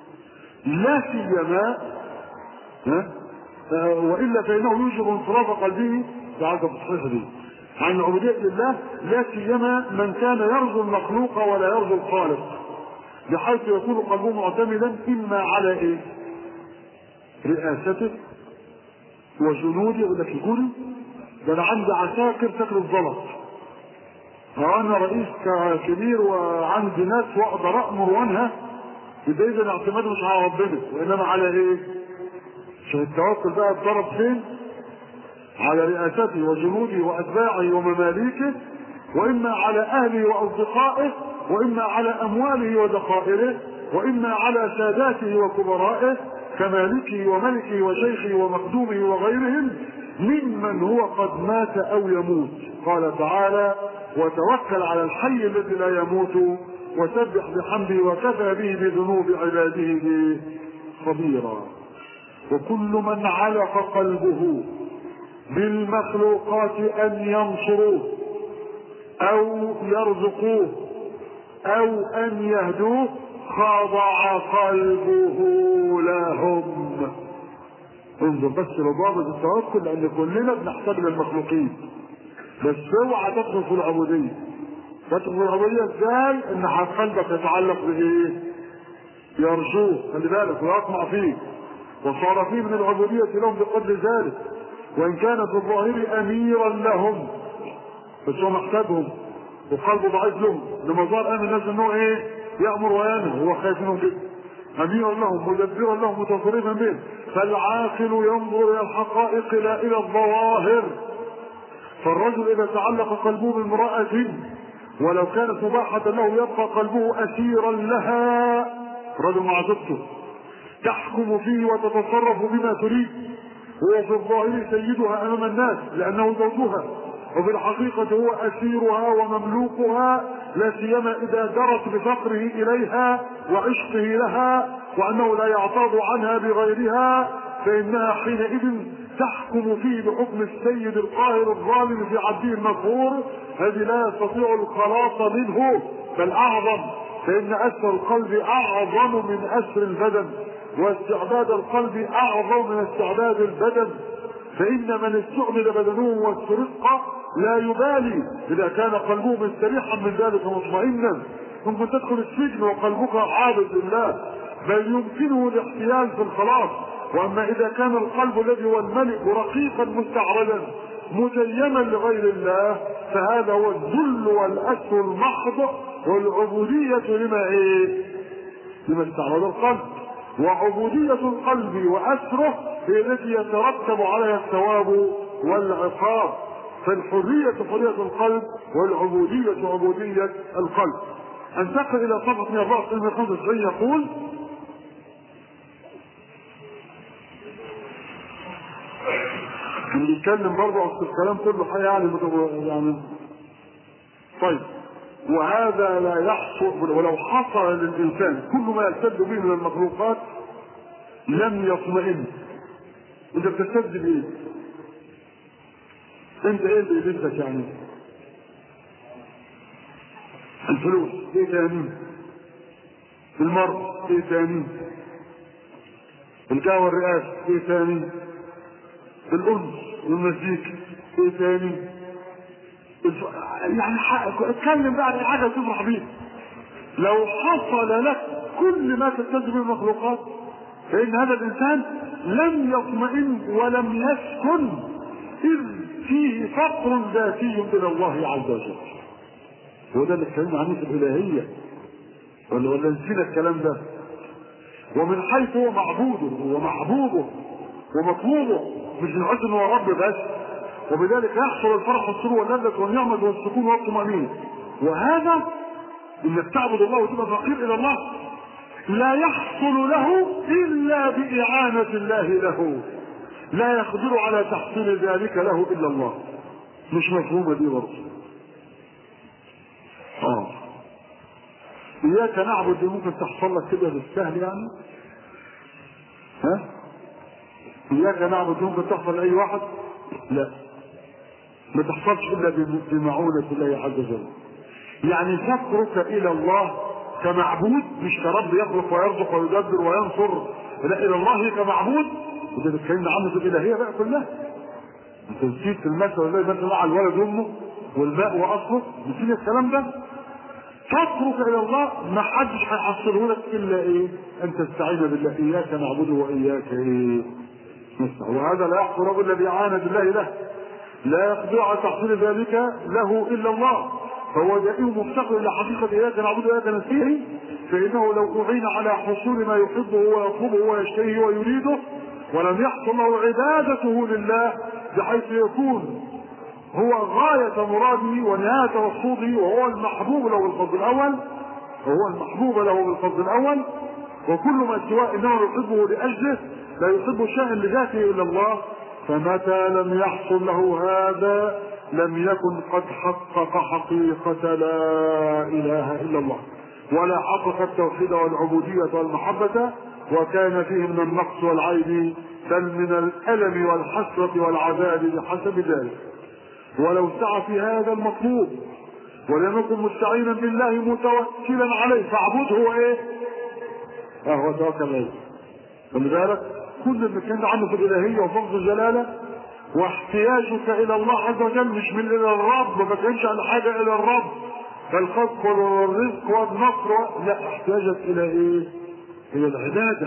S1: لا سيما ها آه، والا فانه يوجب انصراف قلبه تعالى التصحيح دي عن العبودية لله لا سيما من كان يرجو المخلوق ولا يرجو الخالق بحيث يكون قلبه معتمدا اما على ايه؟ رئاسته وجنوده يقول لك يقول ده انا عندي عساكر تاكل الزلط وانا رئيس كبير وعندي ناس واقدر امر وانهى يبقى اذا الاعتماد مش على ربنا وانما على ايه؟ عشان التوكل بقى اتضرب فين؟ على رئاسته وجنوده واتباعه ومماليكه واما على اهله واصدقائه واما على امواله وذخائره واما على ساداته وكبرائه كمالكه وملكه وشيخه ومخدومه وغيرهم ممن هو قد مات او يموت قال تعالى وتوكل على الحي الذي لا يموت وسبح بحمده وكفى به بذنوب عباده خبيرا وكل من علق قلبه بالمخلوقات ان ينصروه او يرزقوه او ان يهدوه خضع قلبه لهم انظر بس لضابط التوكل لان كلنا بنحتاج للمخلوقين بس اوعى تدخل في العبوديه تدخل في العبوديه ازاي ان قلبك يتعلق بايه يرجوه خلي بالك ويطمع فيه وصار فيه من العبوديه لهم بقدر ذلك وان كان في الظاهر اميرا لهم بس هو محتاجهم وقلبه ضعيف لهم لما ظهر امن الناس انه ايه يامر وينهى هو خايف منهم جدا اميرا لهم مدبرا لهم متصرفا بهم فالعاقل ينظر الى الحقائق لا الى الظواهر فالرجل اذا تعلق قلبه بامراه ولو كانت مباحة له يبقى قلبه أسيرا لها رجل مع زوجته تحكم فيه وتتصرف بما تريد هو في الظاهر سيدها أمام الناس لأنه زوجها وفي الحقيقة هو أسيرها ومملوكها لا سيما إذا درت بفقره إليها وعشقه لها وأنه لا يعتاض عنها بغيرها فإنها حينئذ تحكم فيه بحكم السيد القاهر الظالم في عبده المغفور الذي لا يستطيع الخلاص منه بل أعظم فإن أسر القلب أعظم من أسر البدن واستعداد القلب أعظم من استعداد البدن
S2: فإن من استعمل بدنه واسترق لا يبالي إذا كان قلبه مستريحا من ذلك مطمئنا ممكن تدخل السجن وقلبك عابد لله بل يمكنه الاحتيال في الخلاص واما اذا كان القلب الذي هو الملك رقيقا مستعرضا متيما لغير الله فهذا هو الذل والاسر المحض والعبودية لما ايه؟ لما استعرض القلب وعبودية القلب وأسره هي التي يترتب عليها الثواب والعقاب فالحرية حرية القلب والعبودية عبودية القلب انتقل الى صفحة 194 يقول بيتكلم برضه اصل الكلام كله حي يعني يعني طيب وهذا لا يحصل ولو حصل للانسان كل ما يلتد به من المخلوقات لم يطمئن انت بتلتد بايه؟ انت ايه اللي يلزك يعني؟ الفلوس ايه تاني؟ المرض ايه تاني؟ القهوة الرئاسة ايه تاني؟ الأنس والمزيكا ايه تاني؟ الف... يعني اتكلم بقى عن حاجة تفرح بيها لو حصل لك كل ما تلتزم به المخلوقات فإن هذا الإنسان لم يطمئن ولم يسكن إذ فيه فقر ذاتي إلى الله عز وجل هو ده اللي اتكلمنا عنه في الإلهية ولا ولا نسينا الكلام ده ومن حيث هو معبوده ومحبوبه ومطلوبه مش من حيث انه هو رب بس وبذلك يحصل الفرح والسرور واللذة والنعمة والسكون والطمأنينة وهذا انك تعبد الله وتبقى فقير الى الله لا يحصل له الا بإعانة الله له لا يقدر على تحصيل ذلك له الا الله مش مفهومة دي برضه اه اياك نعبد دي ممكن تحصل لك كده بالسهل يعني ها اياك نعبد دي ممكن تحصل لاي واحد لا ما تحصلش الا بمعونة الله عز وجل يعني فقرك الى الله كمعبود مش كرب يخلق ويرزق ويدبر وينصر لا الى الله كمعبود وده اللي اتكلمنا عنه في الالهيه بقى كلها انت نسيت المثل الذي مثل مع الولد امه والماء واصله نسيت الكلام ده فقرك الى الله ما حدش هيحصله لك الا ايه ان تستعين بالله اياك نعبد واياك ايه نستعين وهذا لا يحصل الا باعانه الله له لا يقدر على تحصيل ذلك له الا الله فهو دائم مفتقر الى حقيقه اياك نعبد واياك نستعين فانه لو اعين على حصول ما يحبه ويطلبه ويشتهيه ويريده ولم يحصل له عبادته لله بحيث يكون هو غاية مراده ونهاية مقصوده وهو المحبوب له بالفضل الأول وهو المحبوب له بالفضل الأول وكل ما سواه إنما يحبه لأجله لا يحب شيئا لذاته إلا الله فمتى لم يحصل له هذا لم يكن قد حقق حقيقة لا إله إلا الله ولا حقق التوحيد والعبودية والمحبة وكان فيه من النقص والعيب بل من الألم والحسرة والعذاب بحسب ذلك ولو سعى في هذا المطلوب ولم يكن مستعينا بالله متوكلا عليه فاعبده هو ايه؟ اه هو توكل عليه ولذلك كل اللي كان عنه في الالهيه وفضل الجلاله واحتياجك الى الله عز وجل مش من الى الرب ما كانش عن حاجه الى الرب فالخلق والرزق والنصر لا احتياجك الى ايه؟ الى العباده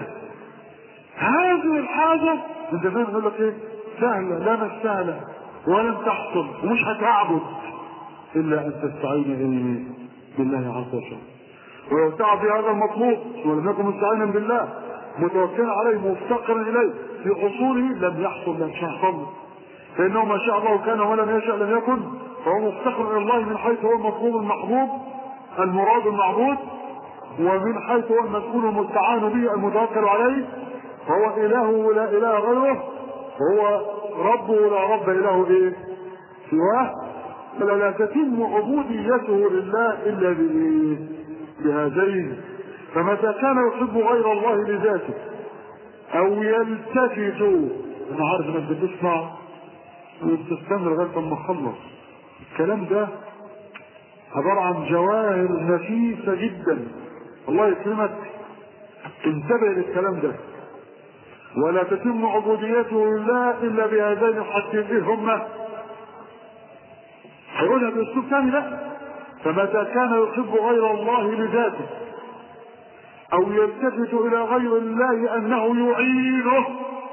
S2: هذه الحاجه انت فاهم يقول لك ايه؟ سهله لا مش سهله ولن تحصل ومش هتعبد الا ان تستعين ايه بالله عز وجل ولو تعب في هذا المطلوب ولم يكن مستعينا بالله متوكلا عليه مفتقرا اليه في حصوله لم يحصل لم يحصل فانه ما شاء الله كان ولم يشاء لم يكن فهو مفتقر الى الله من حيث هو المطلوب المحبوب المراد المعبود ومن حيث هو المسؤول المستعان به المتوكل عليه فهو اله لا اله غيره وهو ربه لا رب اله ايه سواه فلا لا تتم عبوديته لله الا بايه بهذين فمتى كان يحب غير الله لذاته او يلتفت انا عارف انك بتسمع وبتستمر لغايه اما اخلص الكلام ده عباره عن جواهر نفيسه جدا الله يكرمك انتبه للكلام ده
S1: ولا تتم عبوديته لله الا بهذين الحاجتين ايه هما؟ هيقولها باسلوب ثاني لا فمتى كان يحب غير الله لذاته او يلتفت الى غير الله انه يعينه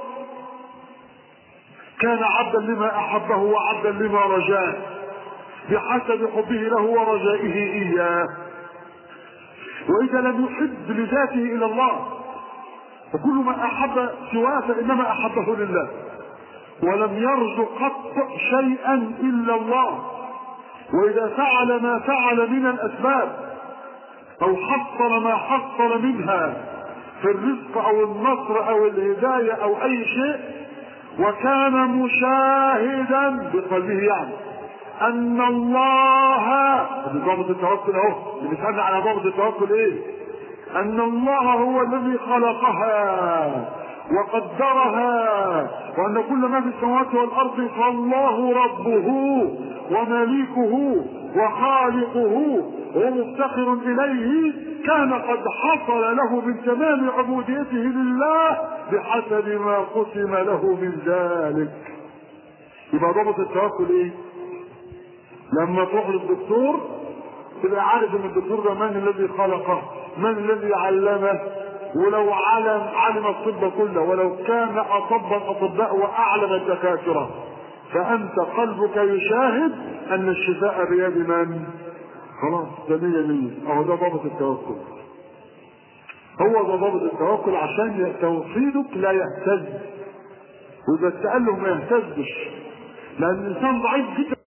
S1: كان عبدا لما احبه وعبدا لما رجاه بحسب حبه له ورجائه اياه واذا لم يحب لذاته الى الله فكل ما احب سواه فانما احبه لله ولم يرزق قط شيئا الا الله واذا فعل ما فعل من الاسباب او حصل ما حصل منها في الرزق او النصر او الهدايه او اي شيء وكان مشاهدا بقلبه يعني ان الله ضابط التوكل اهو اللي بيسالنا على ضابط التوكل ايه ان الله هو الذي خلقها وقدرها وان كل ما في السماوات والارض فالله ربه ومليكه وخالقه ومفتقر اليه كان قد حصل له من تمام عبوديته لله بحسب ما قسم له من ذلك يبقى ضابط التوكل ايه لما تروح للدكتور تبقى عارف ان الدكتور ده من الذي خلقه من الذي علمه ولو علم علم الطب كله ولو كان اطب الاطباء واعلم الدكاتره فانت قلبك يشاهد ان الشفاء بيد من خلاص ده مية مية اهو ده ضابط التوكل هو ده ضابط التوكل عشان توحيدك لا يهتز واذا التأله ما يهتزش لان الانسان ضعيف جدا